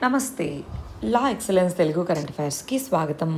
నమస్తే La Excellence Telugu current అఫైర్స్కి స్వాగతం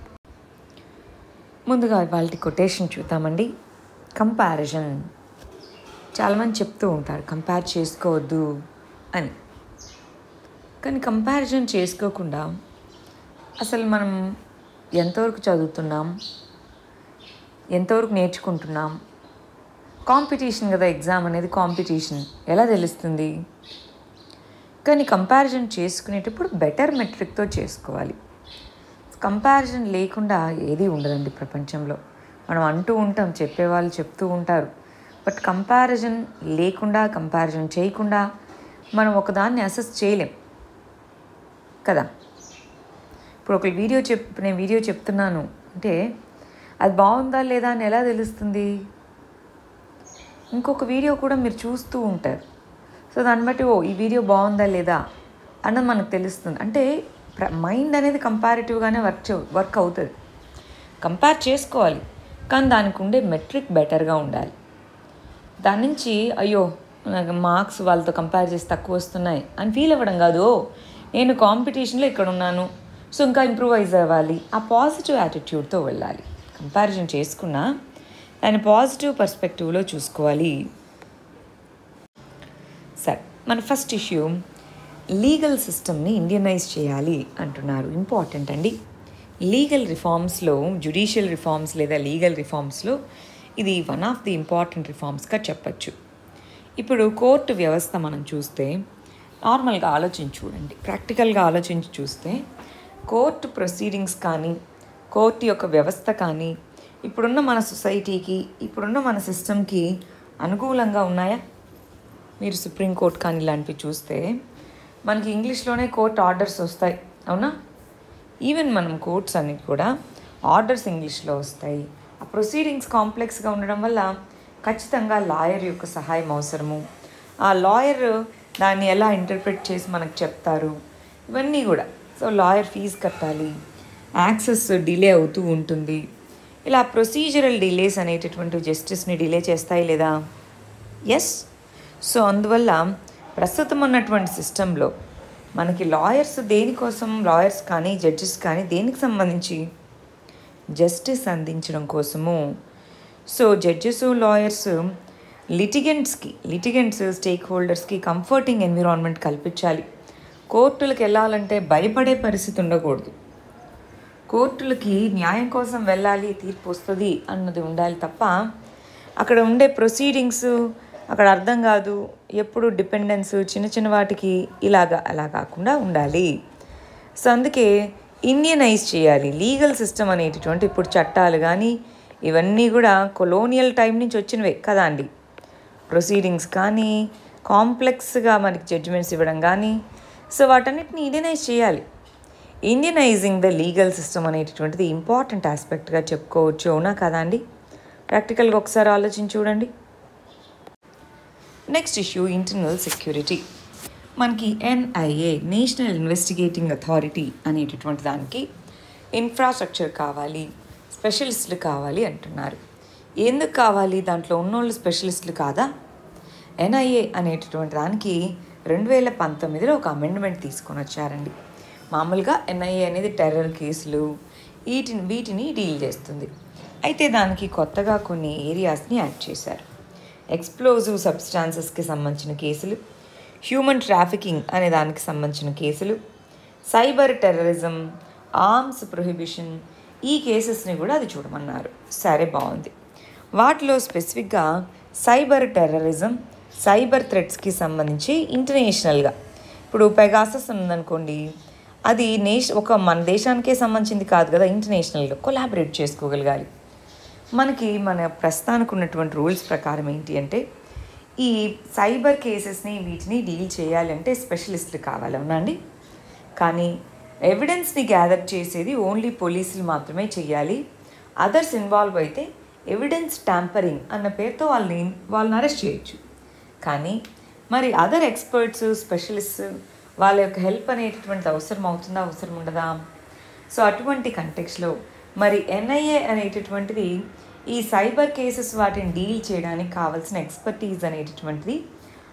ముందుగా ఇవాళ కొటేషన్ చూద్దామండి కంపారిజన్ చాలామంది చెప్తూ ఉంటారు కంపేర్ చేసుకోవద్దు అని కానీ కంపారిజన్ చేసుకోకుండా అసలు మనం ఎంతవరకు చదువుతున్నాం ఎంతవరకు నేర్చుకుంటున్నాం కాంపిటీషన్ కదా ఎగ్జామ్ అనేది కాంపిటీషన్ ఎలా తెలుస్తుంది కానీ కంపారిజన్ చేసుకునేటప్పుడు బెటర్ మెట్రిక్తో చేసుకోవాలి కంపారిజన్ లేకుండా ఏది ఉండదండి ప్రపంచంలో మనం అంటూ ఉంటాం చెప్పేవాళ్ళు చెప్తూ ఉంటారు బట్ కంపారిజన్ లేకుండా కంపారిజన్ చేయకుండా మనం ఒకదాన్ని అసెస్ చేయలేం కదా ఇప్పుడు ఒక వీడియో చెప్ నేను వీడియో చెప్తున్నాను అంటే అది బాగుందా లేదా అని ఎలా తెలుస్తుంది ఇంకొక వీడియో కూడా మీరు చూస్తూ ఉంటారు సో దాన్ని బట్టి ఓ ఈ వీడియో బాగుందా లేదా అన్నది మనకు తెలుస్తుంది అంటే మైండ్ అనేది కంపారిటివ్గానే వర్క్ చే- వర్క్ అవుతుంది కంపేర్ చేసుకోవాలి కానీ దానికి ఉండే మెట్రిక్ బెటర్గా ఉండాలి దాని నుంచి అయ్యో నాకు మార్క్స్ వాళ్ళతో కంపేర్ చేసి తక్కువ వస్తున్నాయి అని ఫీల్ అవ్వడం కాదు "ఓ, నేను కాంపిటీషన్లో ఇక్కడ ఉన్నాను సో ఇంకా ఇంప్రూవైజ్ అవ్వాలి ఆ పాజిటివ్ యాటిట్యూడ్తో వెళ్ళాలి కంపారిజన్ చేసుకున్నా దాన్ని పాజిటివ్ పర్స్పెక్టివ్లో చూసుకోవాలి సరే మన ఫస్ట్ ఇష్యూ లీగల్ సిస్టమ్ని ఇండియనైజ్ చేయాలి అంటున్నారు ఇంపార్టెంట్ అండి లీగల్ రిఫార్మ్స్లో జుడిషియల్ రిఫార్మ్స్ లేదా లీగల్ రిఫార్మ్స్లో ఇది వన్ ఆఫ్ ది ఇంపార్టెంట్ రిఫార్మ్స్గా చెప్పచ్చు ఇప్పుడు కోర్టు వ్యవస్థ మనం చూస్తే నార్మల్గా ఆలోచించి చూడండి ప్రాక్టికల్గా ఆలోచించి చూస్తే కోర్టు ప్రొసీడింగ్స్ కానీ కోర్టు యొక్క వ్యవస్థ కానీ ఇప్పుడున్న మన సొసైటీకి ఇప్పుడున్న మన సిస్టమ్కి అనుకూలంగా ఉన్నాయా మీరు సుప్రీంకోర్టు కానీ ఇలాంటివి చూస్తే మనకి ఇంగ్లీష్లోనే కోర్ట్ ఆర్డర్స్ వస్తాయి అవునా ఈవెన్ మనం కోర్ట్స్ అన్ని కూడా ఆర్డర్స్ ఇంగ్లీష్లో వస్తాయి ఆ ప్రొసీడింగ్స్ కాంప్లెక్స్గా ఉండడం వల్ల ఖచ్చితంగా లాయర్ యొక్క సహాయం అవసరము ఆ లాయర్ దాన్ని ఎలా ఇంటర్ప్రిట్ చేసి మనకు చెప్తారు ఇవన్నీ కూడా సో లాయర్ ఫీజు కట్టాలి యాక్సెస్ డిలే అవుతూ ఉంటుంది ఇలా ప్రొసీజరల్ డిలేస్ అనేటటువంటి జస్టిస్ని డిలే చేస్తాయి లేదా ఎస్ సో అందువల్ల ప్రస్తుతం ఉన్నటువంటి సిస్టంలో మనకి లాయర్స్ దేనికోసం లాయర్స్ కానీ జడ్జెస్ కానీ దేనికి సంబంధించి జస్టిస్ అందించడం కోసము సో జడ్జెస్ లాయర్స్ లిటిగెంట్స్కి లిటిగెంట్స్ స్టేక్ హోల్డర్స్కి కంఫర్టింగ్ ఎన్విరాన్మెంట్ కల్పించాలి కోర్టులకు వెళ్ళాలంటే భయపడే పరిస్థితి ఉండకూడదు కోర్టులకి న్యాయం కోసం వెళ్ళాలి తీర్పు వస్తుంది అన్నది ఉండాలి తప్ప అక్కడ ఉండే ప్రొసీడింగ్స్ అక్కడ అర్థం కాదు ఎప్పుడు డిపెండెన్స్ చిన్న చిన్న వాటికి ఇలాగా అలా కాకుండా ఉండాలి సో అందుకే ఇండియనైజ్ చేయాలి లీగల్ సిస్టమ్ అనేటటువంటి ఇప్పుడు చట్టాలు కానీ ఇవన్నీ కూడా కొలోనియల్ టైం నుంచి వచ్చినవే కదా అండి ప్రొసీడింగ్స్ కానీ కాంప్లెక్స్గా మనకి జడ్జిమెంట్స్ ఇవ్వడం కానీ సో వాటన్నిటిని ఇండియనైజ్ చేయాలి ఇండియనైజింగ్ ద లీగల్ సిస్టమ్ అనేటటువంటిది ఇంపార్టెంట్ ఆస్పెక్ట్గా చెప్పుకోవచ్చు అవునా కదా అండి ప్రాక్టికల్గా ఒకసారి ఆలోచించి చూడండి నెక్స్ట్ ఇష్యూ ఇంటర్నల్ సెక్యూరిటీ మనకి ఎన్ఐఏ నేషనల్ ఇన్వెస్టిగేటింగ్ అథారిటీ అనేటటువంటి దానికి ఇన్ఫ్రాస్ట్రక్చర్ కావాలి స్పెషలిస్టులు కావాలి అంటున్నారు ఎందుకు కావాలి దాంట్లో ఉన్నోళ్ళు స్పెషలిస్టులు కాదా ఎన్ఐఏ అనేటటువంటి దానికి రెండు వేల పంతొమ్మిదిలో ఒక అమెండ్మెంట్ తీసుకొని వచ్చారండి మామూలుగా ఎన్ఐఏ అనేది టెర్రర్ కేసులు వీటిని వీటిని డీల్ చేస్తుంది అయితే దానికి కొత్తగా కొన్ని ఏరియాస్ని యాడ్ చేశారు ఎక్స్ప్లోజివ్ సబ్స్టాన్సెస్కి సంబంధించిన కేసులు హ్యూమన్ ట్రాఫికింగ్ అనే దానికి సంబంధించిన కేసులు సైబర్ టెర్రరిజం ఆర్మ్స్ ప్రొహిబిషన్ ఈ కేసెస్ని కూడా అది చూడమన్నారు సరే బాగుంది వాటిలో స్పెసిఫిక్గా సైబర్ టెర్రరిజం సైబర్ థ్రెట్స్కి సంబంధించి ఇంటర్నేషనల్గా ఇప్పుడు పెగాసస్ ఉందనుకోండి అది నేష్ ఒక మన దేశానికే సంబంధించింది కాదు కదా ఇంటర్నేషనల్గా కొలాబరేట్ చేసుకోగలగాలి మనకి మన ప్రస్తుతానికి ఉన్నటువంటి రూల్స్ ప్రకారం ఏంటి అంటే ఈ సైబర్ కేసెస్ని వీటిని డీల్ చేయాలంటే స్పెషలిస్టులు కావాలి అవునా అండి కానీ ఎవిడెన్స్ని గ్యాదర్ చేసేది ఓన్లీ పోలీసులు మాత్రమే చేయాలి అదర్స్ ఇన్వాల్వ్ అయితే ఎవిడెన్స్ ట్యాంపరింగ్ అన్న పేరుతో వాళ్ళని వాళ్ళని అరెస్ట్ చేయొచ్చు కానీ మరి అదర్ ఎక్స్పర్ట్స్ స్పెషలిస్ట్ వాళ్ళ యొక్క హెల్ప్ అనేటటువంటిది అవసరం అవుతుందా అవసరం ఉండదా సో అటువంటి కంటెక్స్లో మరి ఎన్ఐఏ అనేటటువంటిది ఈ సైబర్ కేసెస్ వాటిని డీల్ చేయడానికి కావాల్సిన ఎక్స్పర్టీజ్ అనేటటువంటిది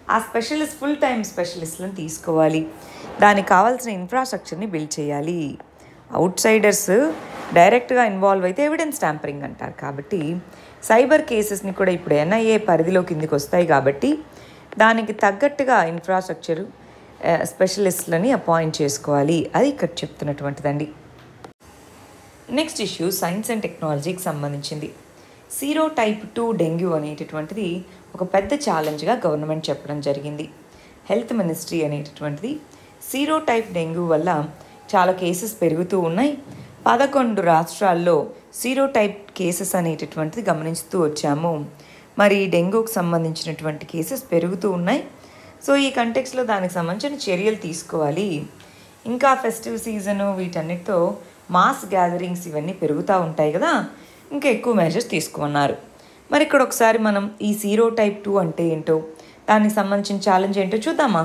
ఆ స్పెషలిస్ట్ ఫుల్ టైం స్పెషలిస్ట్లను తీసుకోవాలి దానికి కావాల్సిన ఇన్ఫ్రాస్ట్రక్చర్ని బిల్డ్ చేయాలి అవుట్ సైడర్స్ డైరెక్ట్గా ఇన్వాల్వ్ అయితే ఎవిడెన్స్ ట్యాంపరింగ్ అంటారు కాబట్టి సైబర్ కేసెస్ని కూడా ఇప్పుడు ఎన్ఐఏ పరిధిలో కిందికి వస్తాయి కాబట్టి దానికి తగ్గట్టుగా ఇన్ఫ్రాస్ట్రక్చరు స్పెషలిస్ట్లని అపాయింట్ చేసుకోవాలి అది ఇక్కడ చెప్తున్నటువంటిదండి నెక్స్ట్ ఇష్యూ సైన్స్ అండ్ టెక్నాలజీకి సంబంధించింది సీరో టైప్ టూ డెంగ్యూ అనేటటువంటిది ఒక పెద్ద ఛాలెంజ్గా గవర్నమెంట్ చెప్పడం జరిగింది హెల్త్ మినిస్ట్రీ అనేటటువంటిది సీరో టైప్ డెంగ్యూ వల్ల చాలా కేసెస్ పెరుగుతూ ఉన్నాయి పదకొండు రాష్ట్రాల్లో సీరో టైప్ కేసెస్ అనేటటువంటిది గమనిస్తూ వచ్చాము మరి డెంగ్యూకి సంబంధించినటువంటి కేసెస్ పెరుగుతూ ఉన్నాయి సో ఈ కంటెక్స్లో దానికి సంబంధించిన చర్యలు తీసుకోవాలి ఇంకా ఫెస్టివ్ సీజను వీటన్నిటితో మాస్ గ్యాదరింగ్స్ ఇవన్నీ పెరుగుతూ ఉంటాయి కదా ఇంకా ఎక్కువ మెజర్స్ తీసుకున్నారు మరి ఇక్కడ ఒకసారి మనం ఈ సీరో టైప్ టూ అంటే ఏంటో దానికి సంబంధించిన ఛాలెంజ్ ఏంటో చూద్దామా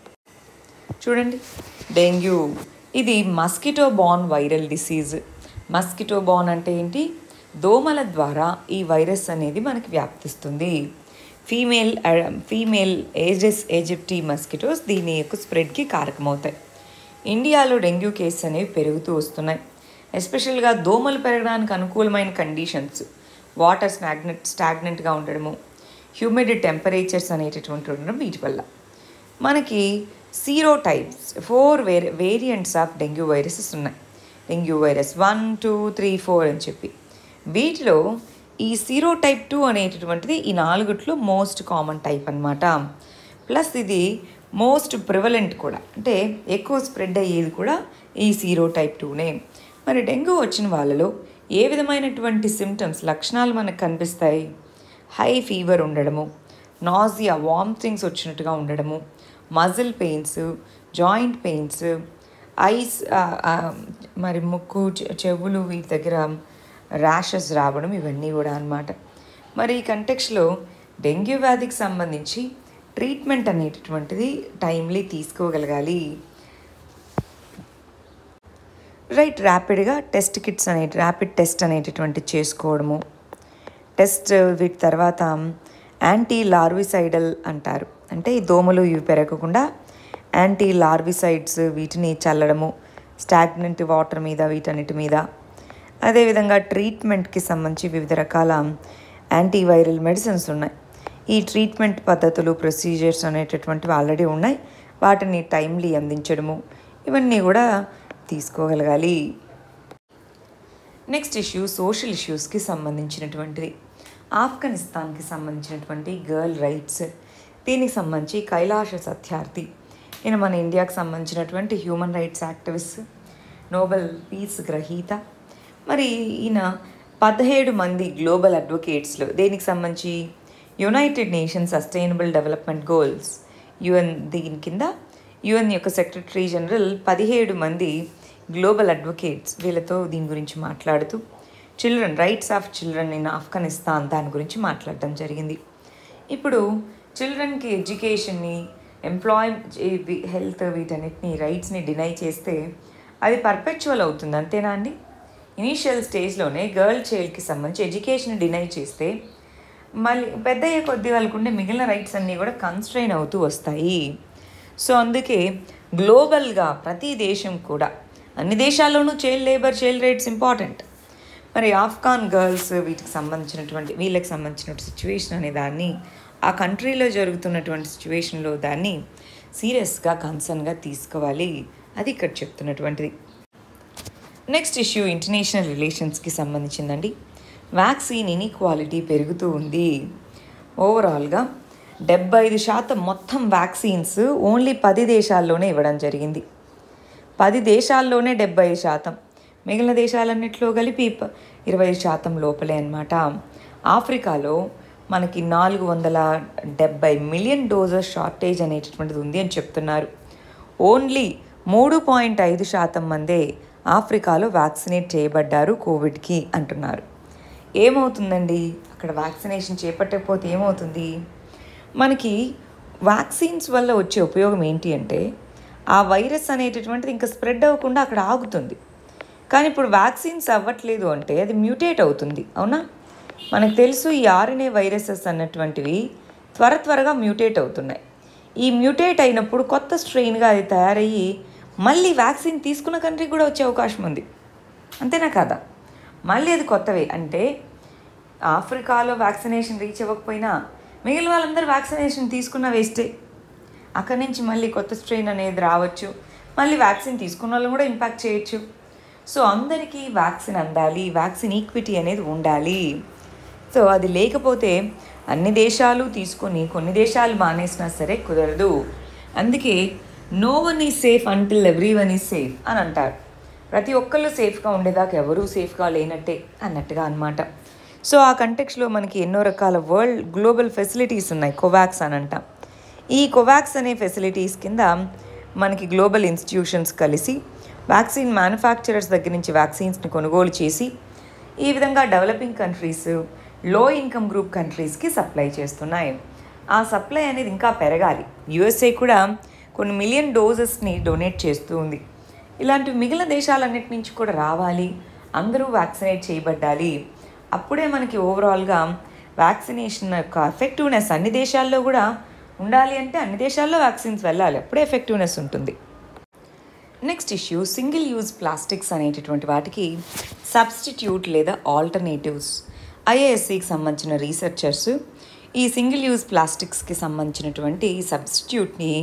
చూడండి డెంగ్యూ ఇది mosquito borne viral disease mosquito borne అంటే ఏంటి దోమల ద్వారా ఈ వైరస్ అనేది మనకి వ్యాప్తిస్తుంది female female aedes aegypti mosquitoes దీని యొక్క స్ప్రెడ్కి కారకమవుతాయి ఇండియాలో డెంగ్యూ కేసెస్ అనేవి పెరుగుతూ వస్తున్నాయి ఎస్పెషల్గా దోమలు పెరగడానికి అనుకూలమైన కండిషన్స్ వాటర్ స్టాగ్నెంట్ స్టాగ్నెంట్గా ఉండడము హ్యూమిడ్ టెంపరేచర్స్ అనేటటువంటి ఉండడం వీటి వల్ల మనకి సీరో టైప్స్ ఫోర్ వేర్ వేరియంట్స్ ఆఫ్ డెంగ్యూ వైరసెస్ ఉన్నాయి dengue virus one two three four అని చెప్పి వీటిలో ఈ సీరో టైప్ టూ అనేటటువంటిది ఈ నాలుగుట్లో మోస్ట్ కామన్ టైప్ అన్నమాట ప్లస్ ఇది మోస్ట్ ప్రివలెంట్ కూడా అంటే ఎక్కువ స్ప్రెడ్ అయ్యేది కూడా ఈ సీరో టైప్ టూనే మరి డెంగ్యూ వచ్చిన వాళ్ళలో ఏ విధమైనటువంటి సిమ్టమ్స్ లక్షణాలు మనకు కనిపిస్తాయి హై ఫీవర్ ఉండడము నాజియా వామిటింగ్స్ వచ్చినట్టుగా ఉండడము muscle pains joint pains eyes మరి ముక్కు చె- చెవులు వీటి దగ్గర ర్యాషెస్ రావడం ఇవన్నీ కూడా అన్నమాట మరి ఈ కంటెక్స్లో డెంగ్యూ వ్యాధికి సంబంధించి ట్రీట్మెంట్ అనేటటువంటిది టైమ్లీ తీసుకోగలగాలి రైట్ ర్యాపిడ్గా టెస్ట్ కిట్స్ అనే ర్యాపిడ్ టెస్ట్ అనేటటువంటి చేసుకోవడము టెస్ట్ వీటి తర్వాత యాంటీ లార్విసైడల్ అంటారు అంటే ఈ దోమలు ఇవి పెరగకుండా యాంటీ లార్విసైడ్స్ వీటిని చల్లడము స్టాగ్నెంట్ వాటర్ మీద వీటన్నిటి మీద అదేవిధంగా ట్రీట్మెంట్కి సంబంధించి వివిధ రకాల యాంటీవైరల్ మెడిసిన్స్ ఉన్నాయి ఈ ట్రీట్మెంట్ పద్ధతులు ప్రొసీజర్స్ అనేటటువంటివి ఆల్రెడీ ఉన్నాయి వాటిని టైమ్లీ అందించడము ఇవన్నీ కూడా తీసుకోగలగాలి నెక్స్ట్ ఇష్యూ సోషల్ ఇష్యూస్కి సంబంధించినటువంటిది ఆఫ్ఘనిస్తాన్కి సంబంధించినటువంటి గర్ల్ రైట్స్ దీనికి సంబంధించి కైలాష సత్యార్థి ఈయన మన ఇండియాకి సంబంధించినటువంటి human rights activist Nobel peace గ్రహీత మరి ఈయన పదిహేడు మంది గ్లోబల్ అడ్వకేట్స్లో దేనికి సంబంధించి United Nations sustainable development goals UN దీని కింద యుఎన్ యొక్క సెక్రటరీ జనరల్ పదిహేడు మంది గ్లోబల్ అడ్వకేట్స్ వీళ్ళతో దీని గురించి మాట్లాడుతూ children rights of children in Afghanistan దాని గురించి మాట్లాడడం జరిగింది ఇప్పుడు చిల్డ్రన్కి ఎడ్యుకేషన్ని ఎంప్లాయ్ హెల్త్ వీటన్నిటిని రైట్స్ని డినై చేస్తే అది పర్పెచువల్ అవుతుంది అంతేనా అండి ఇనీషియల్ స్టేజ్లోనే గర్ల్ చైల్డ్కి సంబంధించి ఎడ్యుకేషన్ డినై చేస్తే మళ్ళీ పెద్ద అయ్యే కొద్ది వాళ్ళకు ఉండే మిగిలిన రైట్స్ అన్నీ కూడా కన్స్ట్రైన్ అవుతూ వస్తాయి సో అందుకే గ్లోబల్గా ప్రతి దేశం కూడా అన్ని దేశాల్లోనూ child labour child rights important మరి ఆఫ్ఘాన్ గర్ల్స్ వీటికి సంబంధించినటువంటి వీళ్ళకి సంబంధించిన సిచ్యువేషన్ అనే దాన్ని ఆ కంట్రీలో జరుగుతున్నటువంటి సిచ్యువేషన్లో దాన్ని సీరియస్గా కన్సర్న్గా తీసుకోవాలి అది ఇక్కడ చెప్తున్నటువంటిది నెక్స్ట్ ఇష్యూ ఇంటర్నేషనల్ రిలేషన్స్కి సంబంధించిందండి వ్యాక్సిన్ ఇన్ఈక్వాలిటీ పెరుగుతూ ఉంది ఓవరాల్గా డెబ్బై ఐదు శాతం మొత్తం వ్యాక్సిన్స్ ఓన్లీ పది దేశాల్లోనే ఇవ్వడం జరిగింది పది దేశాల్లోనే డెబ్బై ఐదు శాతం మిగిలిన దేశాలన్నింటిలో కలిపి ప- ఇరవై శాతం లోపలే అన్నమాట ఆఫ్రికాలో మనకి నాలుగు వందల డెబ్బై మిలియన్ డోజెస్ షార్టేజ్ అనేటటువంటిది ఉంది అని చెప్తున్నారు ఓన్లీ మూడు పాయింట్ ఐదు శాతం మందే ఆఫ్రికాలో వ్యాక్సినేట్ చేయబడ్డారు కోవిడ్కి అంటున్నారు ఏమవుతుందండి అక్కడ వ్యాక్సినేషన్ చేపట్టకపోతే ఏమవుతుంది మనకి వ్యాక్సిన్స్ వల్ల వచ్చే ఉపయోగం ఏంటి అంటే ఆ వైరస్ అనేటటువంటిది ఇంకా స్ప్రెడ్ అవ్వకుండా అక్కడ ఆగుతుంది కానీ ఇప్పుడు వ్యాక్సిన్స్ అవ్వట్లేదు అంటే అది మ్యూటేట్ అవుతుంది అవునా మనకు తెలుసు ఈ ఆర్ఎన్ఏ వైరసెస్ అన్నటువంటివి త్వర త్వరగా మ్యూటేట్ అవుతున్నాయి ఈ మ్యూటేట్ అయినప్పుడు కొత్త స్ట్రెయిన్గా అది తయారయ్యి మళ్ళీ వ్యాక్సిన్ తీసుకున్న కంట్రీకి కూడా వచ్చే అవకాశం ఉంది అంతేనా కదా మళ్ళీ అది కొత్తవే అంటే ఆఫ్రికాలో వ్యాక్సినేషన్ రీచ్ అవ్వకపోయినా మిగిలిన వాళ్ళందరూ వ్యాక్సినేషన్ తీసుకున్న వేస్టే అక్కడి నుంచి మళ్ళీ కొత్త స్ట్రెయిన్ అనేది రావచ్చు మళ్ళీ వ్యాక్సిన్ తీసుకున్న వాళ్ళని కూడా ఇంపాక్ట్ చేయొచ్చు సో అందరికీ వ్యాక్సిన్ అందాలి వ్యాక్సిన్ ఈక్విటీ అనేది ఉండాలి సో అది లేకపోతే అన్ని దేశాలు తీసుకొని కొన్ని దేశాలు మానేసినా సరే కుదరదు అందుకే no one is safe until everyone is safe అని అంటారు ప్రతి ఒక్కళ్ళు సేఫ్గా ఉండేదాకా ఎవరూ సేఫ్గా లేనట్టే అన్నట్టుగా అనమాట సో ఆ కంటెక్స్లో మనకి ఎన్నో రకాల వరల్డ్ గ్లోబల్ ఫెసిలిటీస్ ఉన్నాయి కోవాక్స్ అని అంటాం ఈ కోవాక్స్ అనే ఫెసిలిటీస్ కింద మనకి గ్లోబల్ ఇన్స్టిట్యూషన్స్ కలిసి వ్యాక్సిన్ మ్యానుఫ్యాక్చరర్స్ దగ్గర నుంచి వ్యాక్సిన్స్ని కొనుగోలు చేసి ఈ విధంగా developing countries low income group కంట్రీస్కి సప్లై చేస్తున్నాయి ఆ సప్లై అనేది ఇంకా పెరగాలి యుఎస్ఏ కూడా కొన్ని మిలియన్ డోజెస్ని డొనేట్ చేస్తూ ఉంది ఇలాంటి మిగిలిన దేశాలన్నిటి నుంచి కూడా రావాలి అందరూ వ్యాక్సినేట్ చేయబడ్డాలి అప్పుడే మనకి ఓవరాల్గా వ్యాక్సినేషన్ యొక్క ఎఫెక్టివ్నెస్ అన్ని దేశాల్లో కూడా ఉండాలి అంటే అన్ని దేశాల్లో వ్యాక్సిన్స్ వెళ్ళాలి అప్పుడే ఎఫెక్టివ్నెస్ ఉంటుంది next issue single use plastics అనేటటువంటి వాటికి సబ్స్టిట్యూట్ లేదా ఆల్టర్నేటివ్స్ ఐఏఎస్సికి సంబంధించిన రీసెర్చర్స్ ఈ సింగిల్ యూజ్ ప్లాస్టిక్స్కి సంబంధించినటువంటి సబ్స్టిట్యూట్ని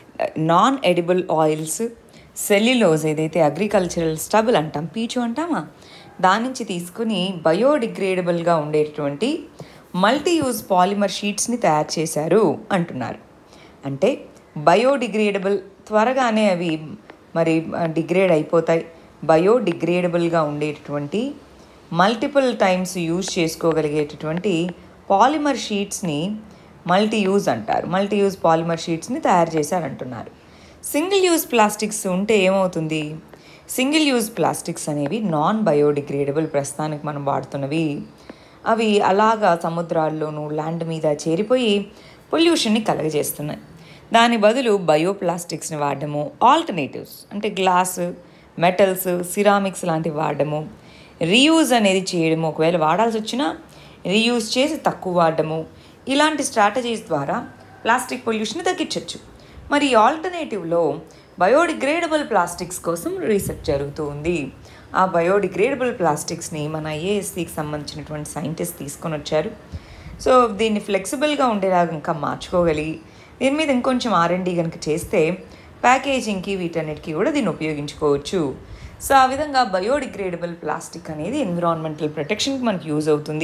నాన్ ఎడిబుల్ ఆయిల్స్ సెల్యులోజ్ ఏదైతే అగ్రికల్చరల్ స్టబుల్ అంటాం పీచు అంటామా దాని నుంచి తీసుకుని బయోడిగ్రేడబుల్గా ఉండేటటువంటి మల్టీ యూజ్ పాలిమర్ షీట్స్ని తయారు చేశారు అంటున్నారు అంటే బయోడిగ్రేడబుల్ త్వరగానే అవి మరి డిగ్రేడ్ అయిపోతాయి బయోడిగ్రేడబుల్గా ఉండేటటువంటి మల్టిపుల్ టైమ్స్ యూజ్ చేసుకోగలిగేటటువంటి పాలిమర్ షీట్స్ని మల్టీ యూజ్ అంటారు మల్టీ యూజ్ పాలిమర్ షీట్స్ని తయారు చేశారంటున్నారు సింగిల్ యూజ్ ప్లాస్టిక్స్ ఉంటే ఏమవుతుంది సింగిల్ యూజ్ ప్లాస్టిక్స్ అనేవి నాన్ బయోడిగ్రేడబుల్ ప్రస్తుతానికి మనం వాడుతున్నవి అవి అలాగా సముద్రాల్లోనూ ల్యాండ్ మీద చేరిపోయి పొల్యూషన్ని కలగజేస్తున్నాయి దాని బదులు బయో ప్లాస్టిక్స్ని వాడడము ఆల్టర్నేటివ్స్ అంటే గ్లాస్ మెటల్స్ సిరామిక్స్ లాంటివి వాడడము రీయూజ్ అనేది చేయడము ఒకవేళ వాడాల్సి వచ్చినా రీయూజ్ చేసి తక్కువ వాడడము ఇలాంటి స్ట్రాటజీస్ ద్వారా ప్లాస్టిక్ పొల్యూషన్ తగ్గించవచ్చు మరి ఈ ఆల్టర్నేటివ్లో బయోడిగ్రేడబుల్ ప్లాస్టిక్స్ కోసం రీసెర్చ్ జరుగుతూ ఉంది ఆ బయోడిగ్రేడబుల్ ప్లాస్టిక్స్ని మన ఐఏఎస్సికి సంబంధించినటువంటి సైంటిస్ట్ తీసుకొని వచ్చారు సో దీన్ని ఫ్లెక్సిబుల్గా ఉండేలాగా ఇంకా మార్చుకోగలిగి దీని మీద ఇంకొంచెం ఆర్ఎండి కనుక చేస్తే ప్యాకేజింగ్కి వీటన్నిటికీ కూడా దీన్ని ఉపయోగించుకోవచ్చు సో ఆ విధంగా బయోడిగ్రేడబుల్ ప్లాస్టిక్ అనేది ఎన్విరాన్మెంటల్ ప్రొటెక్షన్కి మనకి యూజ్ అవుతుంది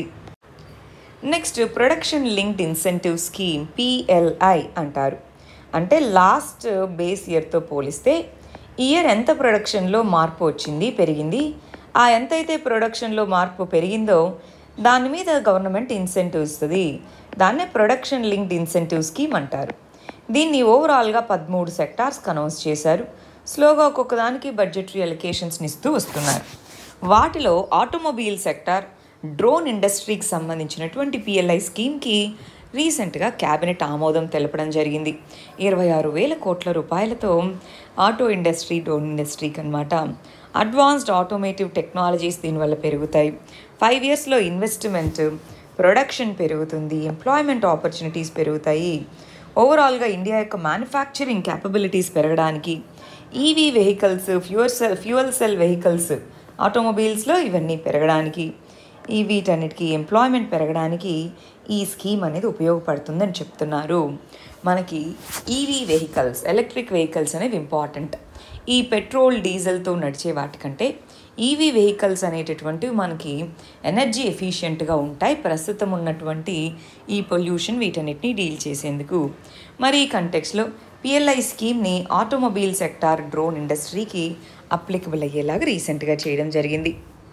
next production linked incentive scheme PLI అంటారు అంటే లాస్ట్ బేస్ ఇయర్తో పోలిస్తే ఈ ఇయర్ ఎంత ప్రొడక్షన్లో మార్పు వచ్చింది పెరిగింది ఆ ఎంతైతే ప్రొడక్షన్లో మార్పు పెరిగిందో దాని మీద గవర్నమెంట్ ఇన్సెంటివ్ ఇస్తుంది దాన్నే ప్రొడక్షన్ లింక్డ్ ఇన్సెంటివ్ స్కీమ్ అంటారు దీన్ని ఓవరాల్గా పదమూడు సెక్టార్స్కి అనౌన్స్ చేశారు స్లోగా ఒక్కొక్క దానికి బడ్జెటరీ అలికేషన్స్ని ఇస్తూ వస్తున్నారు వాటిలో ఆటోమొబైల్ సెక్టార్ డ్రోన్ ఇండస్ట్రీకి సంబంధించినటువంటి పిఎల్ఐ స్కీమ్కి రీసెంట్గా క్యాబినెట్ ఆమోదం తెలపడం జరిగింది ఇరవై ఆరు వేల కోట్ల రూపాయలతో ఆటో ఇండస్ట్రీ డ్రోన్ ఇండస్ట్రీకి అనమాట అడ్వాన్స్డ్ ఆటోమేటివ్ టెక్నాలజీస్ దీనివల్ల పెరుగుతాయి ఫైవ్ ఇయర్స్లో ఇన్వెస్ట్మెంట్ ప్రొడక్షన్ పెరుగుతుంది ఎంప్లాయ్మెంట్ ఆపర్చునిటీస్ పెరుగుతాయి ఓవరాల్గా ఇండియా యొక్క మ్యానుఫ్యాక్చరింగ్ క్యాపబిలిటీస్ పెరగడానికి EV vehicles fuel cell fuel cell vehicles ఆటోమొబైల్స్లో ఇవన్నీ పెరగడానికి ఈ వీటన్నిటికీ ఎంప్లాయ్మెంట్ పెరగడానికి ఈ స్కీమ్ అనేది ఉపయోగపడుతుందని చెప్తున్నారు మనకి ఈవీ వెహికల్స్ ఎలక్ట్రిక్ వెహికల్స్ అనేవి ఇంపార్టెంట్ ఈ పెట్రోల్ డీజిల్తో నడిచే వాటికంటే ఈవీ వెహికల్స్ అనేటటువంటివి మనకి ఎనర్జీ ఎఫిషియెంట్గా ఉంటాయి ప్రస్తుతం ఉన్నటువంటి ఈ పొల్యూషన్ వీటన్నిటిని డీల్ చేసేందుకు మరి ఈ కంటెక్స్లో పిఎల్ఐ స్కీమ్ని ఆటోమొబైల్ సెక్టార్ డ్రోన్ ఇండస్ట్రీకి అప్లికబుల్ అయ్యేలాగా రీసెంట్గా చేయడం జరిగింది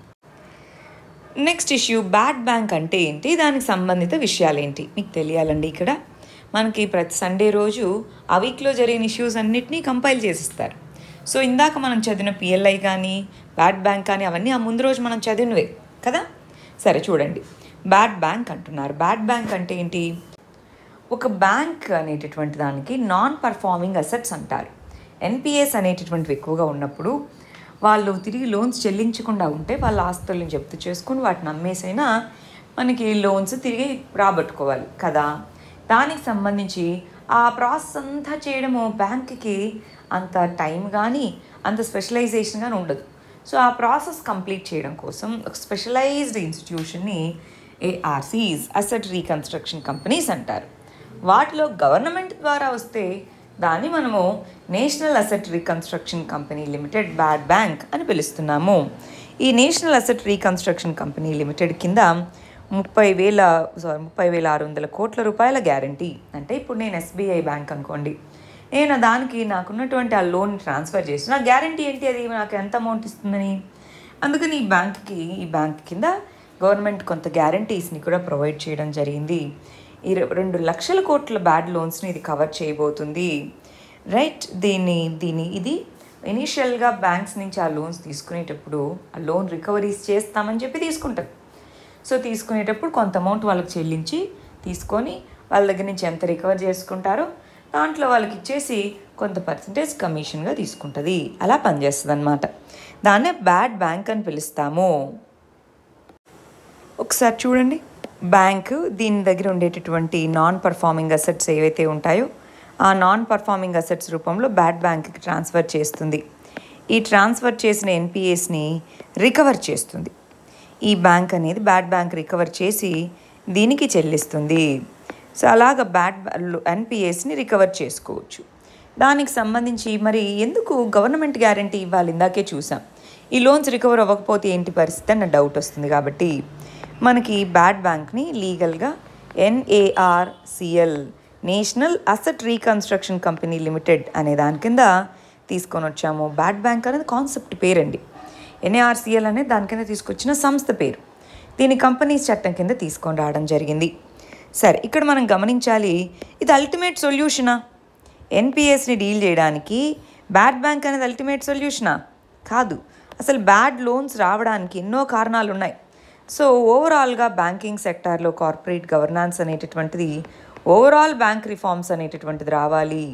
నెక్స్ట్ ఇష్యూ బ్యాడ్ బ్యాంక్ అంటే ఏంటి దానికి సంబంధిత విషయాలు ఏంటి మీకు తెలియాలండి ఇక్కడ మనకి ప్రతి సండే రోజు ఆ వీక్లో జరిగిన ఇష్యూస్ అన్నిటినీ కంపైల్ చేసిస్తారు సో ఇందాక మనం చదివిన పిఎల్ఐ కానీ బ్యాడ్ బ్యాంక్ కానీ అవన్నీ ఆ ముందు రోజు మనం చదివినవే కదా సరే చూడండి బ్యాడ్ బ్యాంక్ అంటున్నారు బ్యాడ్ బ్యాంక్ అంటే ఏంటి ఒక బ్యాంక్ అనేటటువంటి దానికి నాన్ పర్ఫార్మింగ్ అసెట్స్ అంటారు ఎన్పిఎస్ అనేటటువంటివి ఎక్కువగా ఉన్నప్పుడు వాళ్ళు తిరిగి లోన్స్ చెల్లించకుండా ఉంటే వాళ్ళ ఆస్తులను జప్తు చేసుకుని వాటిని అమ్మేసైనా మనకి లోన్స్ తిరిగి రాబట్టుకోవాలి కదా దానికి సంబంధించి ఆ ప్రాసెస్ అంతా చేయడము బ్యాంక్కి అంత టైం కానీ అంత స్పెషలైజేషన్ కానీ ఉండదు సో ఆ ప్రాసెస్ కంప్లీట్ చేయడం కోసం ఒక స్పెషలైజ్డ్ ఇన్స్టిట్యూషన్ని ఏఆర్సీస్ అసెట్ రీకన్స్ట్రక్షన్ కంపెనీస్ అంటారు వాటిలో గవర్నమెంట్ ద్వారా వస్తే దాన్ని మనము national asset reconstruction company limited bad bank అని పిలుస్తున్నాము ఈ national asset reconstruction company limited కింద ముప్పై వేల సారీ ముప్పై వేల ఆరు వందల కోట్ల రూపాయల గ్యారంటీ అంటే ఇప్పుడు నేను ఎస్బీఐ బ్యాంక్ అనుకోండి నేను దానికి నాకున్నటువంటి ఆ లోన్ ట్రాన్స్ఫర్ చేసి నా గ్యారంటీ ఏంటి అది నాకు ఎంత అమౌంట్ ఇస్తుందని అందుకని ఈ బ్యాంక్కి ఈ బ్యాంక్ కింద గవర్నమెంట్ కొంత గ్యారంటీస్ని కూడా ప్రొవైడ్ చేయడం జరిగింది ఈ రె- రెండు లక్షల కోట్ల బ్యాడ్ లోన్స్ని ఇది కవర్ చేయబోతుంది రైట్ దీన్ని దీన్ని ఇది ఇనీషియల్గా బ్యాంక్స్ నుంచి ఆ లోన్స్ తీసుకునేటప్పుడు ఆ లోన్ రికవరీస్ చేస్తామని చెప్పి తీసుకుంటారు సో తీసుకునేటప్పుడు కొంత అమౌంట్ వాళ్ళకి చెల్లించి తీసుకొని వాళ్ళ దగ్గర నుంచి ఎంత రికవర్ చేసుకుంటారో దాంట్లో వాళ్ళకి ఇచ్చేసి కొంత పర్సంటేజ్ కమిషన్గా తీసుకుంటుంది అలా పనిచేస్తుంది అనమాట దాన్నే బ్యాడ్ బ్యాంక్ అని పిలుస్తాము ఒకసారి చూడండి బ్యాంక్ దీని దగ్గర ఉండేటటువంటి నాన్ పర్ఫార్మింగ్ అసెట్స్ ఏవైతే ఉంటాయో ఆ నాన్ పర్ఫార్మింగ్ అసెట్స్ రూపంలో బ్యాడ్ బ్యాంక్కి ట్రాన్స్ఫర్ చేస్తుంది ఈ ట్రాన్స్ఫర్ చేసిన ఎన్పిఎస్ని రికవర్ చేస్తుంది ఈ బ్యాంక్ అనేది బ్యాడ్ బ్యాంక్ రికవర్ చేసి దీనికి చెల్లిస్తుంది సో అలాగ బ్యాడ్ ఎన్పిఎస్ని రికవర్ చేసుకోవచ్చు దానికి సంబంధించి మరి ఎందుకు గవర్నమెంట్ గ్యారంటీ ఇవ్వాలి ఇందాకే చూసాం ఈ లోన్స్ రికవర్ అవ్వకపోతే ఏంటి పరిస్థితి అన్న డౌట్ వస్తుంది కాబట్టి మనకి బ్యాడ్ బ్యాంక్ని లీగల్గా NARCL national asset reconstruction company limited అనే దాని కింద తీసుకొని వచ్చాము బ్యాడ్ బ్యాంక్ అనేది కాన్సెప్ట్ పేరండి ఎన్ఏఆర్సిఎల్ అనేది దాని కింద తీసుకొచ్చిన సంస్థ పేరు దీని కంపెనీస్ చట్టం కింద తీసుకొని రావడం జరిగింది సరే ఇక్కడ మనం గమనించాలి ఇది అల్టిమేట్ సొల్యూషనా ఎన్పిఎస్ని డీల్ చేయడానికి బ్యాడ్ బ్యాంక్ అనేది అల్టిమేట్ సొల్యూషనా కాదు అసలు బ్యాడ్ లోన్స్ రావడానికి ఎన్నో కారణాలు ఉన్నాయి సో ఓవరాల్గా బ్యాంకింగ్ సెక్టార్లో కార్పొరేట్ గవర్నాన్స్ అనేటటువంటిది ఓవరాల్ బ్యాంక్ రిఫార్మ్స్ అనేటటువంటిది రావాలి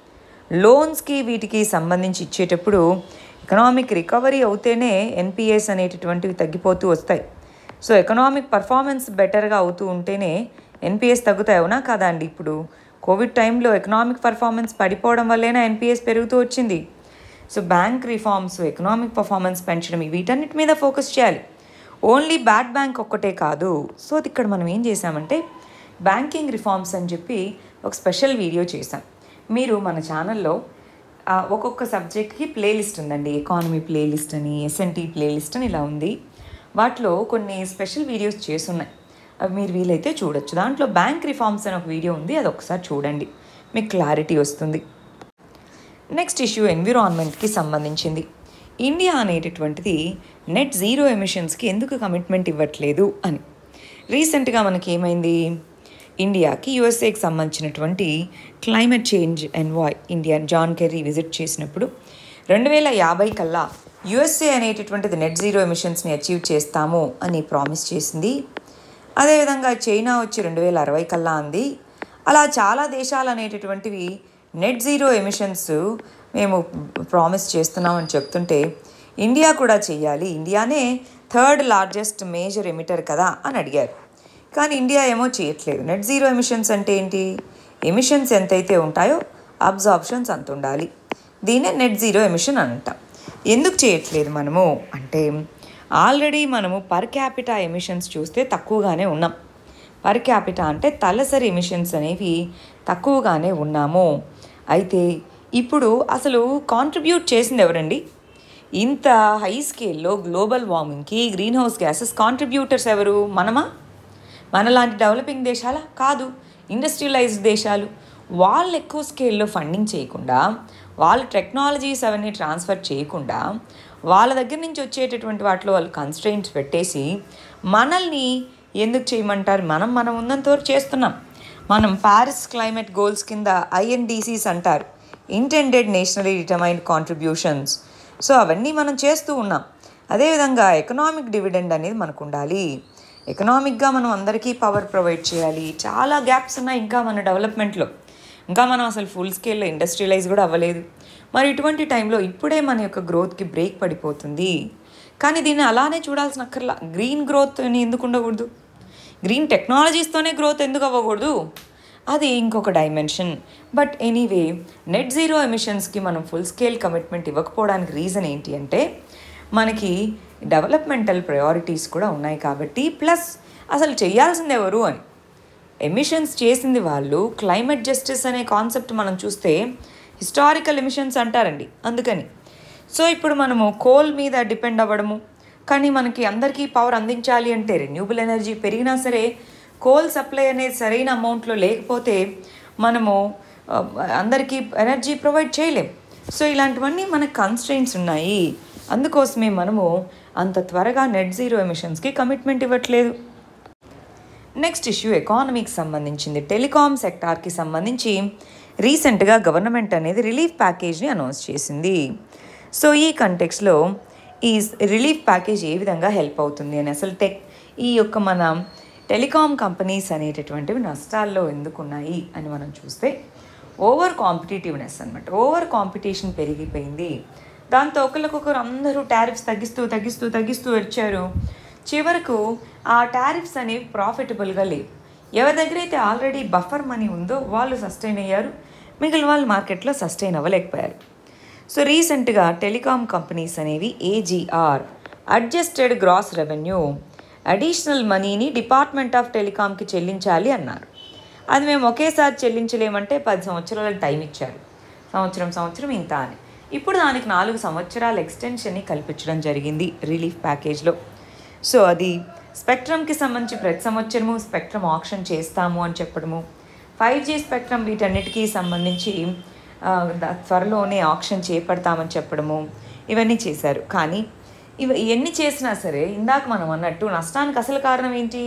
లోన్స్కి వీటికి సంబంధించి ఇచ్చేటప్పుడు ఎకనామిక్ రికవరీ అవుతేనే ఎన్పిఎస్ అనేటటువంటివి తగ్గిపోతూ వస్తాయి సో ఎకనామిక్ పర్ఫార్మెన్స్ బెటర్గా అవుతూ ఉంటేనే ఎన్పిఎస్ తగ్గుతాయి అవునా కాదా అండి ఇప్పుడు కోవిడ్ టైంలో ఎకనామిక్ పర్ఫార్మెన్స్ పడిపోవడం వల్లేనా ఎన్పిఎస్ పెరుగుతూ వచ్చింది so bank reforms economic performance పెంచడం ఈ వీటన్నిటి మీద ఫోకస్ చేయాలి ఓన్లీ బ్యాడ్ బ్యాంక్ ఒక్కటే కాదు సో అది ఇక్కడ మనం ఏం చేసామంటే బ్యాంకింగ్ రిఫార్మ్స్ అని చెప్పి ఒక స్పెషల్ వీడియో చేసాం మీరు మన ఛానల్లో ఆ, ఒక్కొక్క సబ్జెక్ట్కి ప్లేలిస్ట్ ఉందండి ఎకానమీ ప్లేలిస్ట్ అని ఎస్ఎన్టీ ప్లేలిస్ట్ అని ఇలా ఉంది వాటిలో కొన్ని స్పెషల్ వీడియోస్ చేసున్నాయి అవి మీరు వీలైతే చూడొచ్చు దాంట్లో బ్యాంక్ రిఫార్మ్స్ అని ఒక వీడియో ఉంది అది ఒకసారి చూడండి మీకు క్లారిటీ వస్తుంది నెక్స్ట్ ఇష్యూ ఎన్విరాన్మెంట్కి సంబంధించింది ఇండియా అనేటటువంటిది నెట్ జీరో ఎమిషన్స్కి ఎందుకు కమిట్మెంట్ ఇవ్వట్లేదు అని రీసెంట్గా మనకి ఏమైంది ఇండియాకి యుఎస్ఏకి సంబంధించినటువంటి climate change envoy India John Kerry visit చేసినప్పుడు రెండు వేల యాభై కల్లా యుఎస్ఏ అనేటటువంటిది నెట్ జీరో ఎమిషన్స్ని అచీవ్ చేస్తాము అని ప్రామిస్ చేసింది అదేవిధంగా చైనా వచ్చి రెండు వేల అరవై కల్లా అంది అలా చాలా దేశాలు అనేటటువంటివి నెట్ జీరో ఎమిషన్స్ మేము ప్రామిస్ చేస్తున్నామని చెప్తుంటే ఇండియా కూడా చెయ్యాలి ఇండియానే థర్డ్ లార్జెస్ట్ మేజర్ ఎమిటర్ కదా అని అడిగారు కానీ ఇండియా ఏమో చేయట్లేదు నెట్ జీరో ఎమిషన్స్ అంటే ఏంటి ఎమిషన్స్ ఎంతైతే ఉంటాయో అబ్జార్ప్షన్స్ అంత ఉండాలి దీన్నే నెట్ జీరో ఎమిషన్ అని అంటాం ఎందుకు చేయట్లేదు మనము అంటే ఆల్రెడీ మనము పర్ క్యాపిటా ఎమిషన్స్ చూస్తే తక్కువగానే ఉన్నాం పర్ క్యాపిటా అంటే తలసరి ఎమిషన్స్ అనేవి తక్కువగానే ఉన్నాము అయితే ఇప్పుడు అసలు కాంట్రిబ్యూట్ చేసింది ఎవరండి ఇంత హై స్కేల్లో గ్లోబల్ వార్మింగ్కి గ్రీన్ హౌస్ గ్యాసెస్ కాంట్రిబ్యూటర్స్ ఎవరు మనమా మనలాంటి డెవలపింగ్ దేశాల కాదు ఇండస్ట్రియలైజ్డ్ దేశాలు వాళ్ళు ఎక్కువ స్కేల్లో ఫండింగ్ చేయకుండా వాళ్ళ టెక్నాలజీస్ అవన్నీ ట్రాన్స్ఫర్ చేయకుండా వాళ్ళ దగ్గర నుంచి వచ్చేటటువంటి వాటిలో వాళ్ళు కన్స్ట్రెయింట్స్ పెట్టేసి మనల్ని ఎందుకు చేయమంటారు మనం మనం ఉన్నంత వరకు చేస్తున్నాం మనం ప్యారిస్ క్లైమేట్ గోల్స్ కింద ఐఎన్డీసీస్ అంటారు intended nationally determined contributions so అవన్నీ మనం చేస్తూ ఉన్నాం అదేవిధంగా ఎకనామిక్ డివిడెండ్ అనేది మనకు ఉండాలి ఎకనామిక్గా మనం అందరికీ పవర్ ప్రొవైడ్ చేయాలి చాలా గ్యాప్స్ ఉన్నాయి ఇంకా మన డెవలప్మెంట్లో ఇంకా మనం అసలు ఫుల్ స్కేల్లో ఇండస్ట్రియలైజ్ కూడా అవ్వలేదు మరి ఇటువంటి టైంలో ఇప్పుడే మన యొక్క గ్రోత్కి బ్రేక్ పడిపోతుంది కానీ దీన్ని అలానే చూడాల్సిన అక్కర్లా గ్రీన్ గ్రోత్ అని ఎందుకు ఉండకూడదు గ్రీన్ టెక్నాలజీస్తోనే గ్రోత్ ఎందుకు అవ్వకూడదు అది ఇంకొక dimension but anyway net zero ఎమిషన్స్కి మనం ఫుల్ స్కేల్ కమిట్మెంట్ ఇవ్వకపోవడానికి రీజన్ ఏంటి అంటే మనకి డెవలప్మెంటల్ ప్రయారిటీస్ కూడా ఉన్నాయి కాబట్టి ప్లస్ అసలు చేయాల్సింది ఎవరు అని ఎమిషన్స్ చేసింది వాళ్ళు క్లైమేట్ జస్టిస్ అనే కాన్సెప్ట్ మనం చూస్తే హిస్టారికల్ ఎమిషన్స్ అంటారండి అందుకని సో ఇప్పుడు మనము కోల్ మీద డిపెండ్ అవ్వడము కానీ మనకి అందరికీ పవర్ అందించాలి అంటే రెన్యూబుల్ ఎనర్జీ పెరిగినా సరే కోల్ సప్లై అనేది సరైన అమౌంట్లో లేకపోతే మనము ఆ, అందరికీ ఎనర్జీ ప్రొవైడ్ చేయలేం సో ఇలాంటివన్నీ మనకు కన్స్ట్రెయింట్స్ ఉన్నాయి అందుకోసమే మనము అంత త్వరగా నెట్ జీరో ఎమిషన్స్కి కమిట్మెంట్ ఇవ్వట్లేదు నెక్స్ట్ ఇష్యూ ఎకానమీకి సంబంధించింది టెలికాం సెక్టార్కి సంబంధించి రీసెంట్గా గవర్నమెంట్ అనేది రిలీఫ్ ప్యాకేజ్ని అనౌన్స్ చేసింది సో ఈ కంటెక్స్లో ఈ రిలీఫ్ ప్యాకేజ్ ఏ విధంగా హెల్ప్ అవుతుంది అని అసలు టెక్ ఈ యొక్క మన టెలికాం కంపెనీస్ అనేటటువంటివి నష్టాల్లో ఎందుకు ఉన్నాయి అని మనం చూస్తే ఓవర్ కాంపిటేటివ్నెస్ అనమాట ఓవర్ కాంపిటీషన్ పెరిగిపోయింది దాంతో ఒకరికొకరు అందరూ టారిఫ్స్ తగ్గిస్తూ తగ్గిస్తూ తగ్గిస్తూ వచ్చారు చివరకు ఆ టారిఫ్స్ అనేవి ప్రాఫిటబుల్గా లేవు ఎవరి దగ్గర అయితే ఆల్రెడీ బఫర్ మనీ ఉందో వాళ్ళు సస్టైన్ అయ్యారు మిగిలిన వాళ్ళు మార్కెట్లో సస్టైన్ అవ్వలేకపోయారు సో రీసెంట్గా టెలికాం కంపెనీస్ అనేవి AGR adjusted gross revenue additional మనీని డిపార్ట్మెంట్ ఆఫ్ టెలికాంకి చెల్లించాలి అన్నారు అది మేము ఒకేసారి చెల్లించలేమంటే పది సంవత్సరాల టైం ఇచ్చారు సంవత్సరం సంవత్సరం ఇంత అని ఇప్పుడు దానికి నాలుగు సంవత్సరాల ఎక్స్టెన్షన్ని కల్పించడం జరిగింది రిలీఫ్ ప్యాకేజ్లో సో అది స్పెక్ట్రమ్కి సంబంధించి ప్రతి సంవత్సరము స్పెక్ట్రమ్ ఆప్షన్ చేస్తాము అని చెప్పడము ఫైవ్ జీ స్పెక్ట్రమ్ వీటన్నిటికీ సంబంధించి ఆ, ద- త్వరలోనే ఆప్షన్ చేపడతామని చెప్పడము ఇవన్నీ చేశారు కానీ ఇవి ఎన్ని చేసినా సరే ఇందాక మనం అన్నట్టు నష్టానికి అసలు కారణం ఏంటి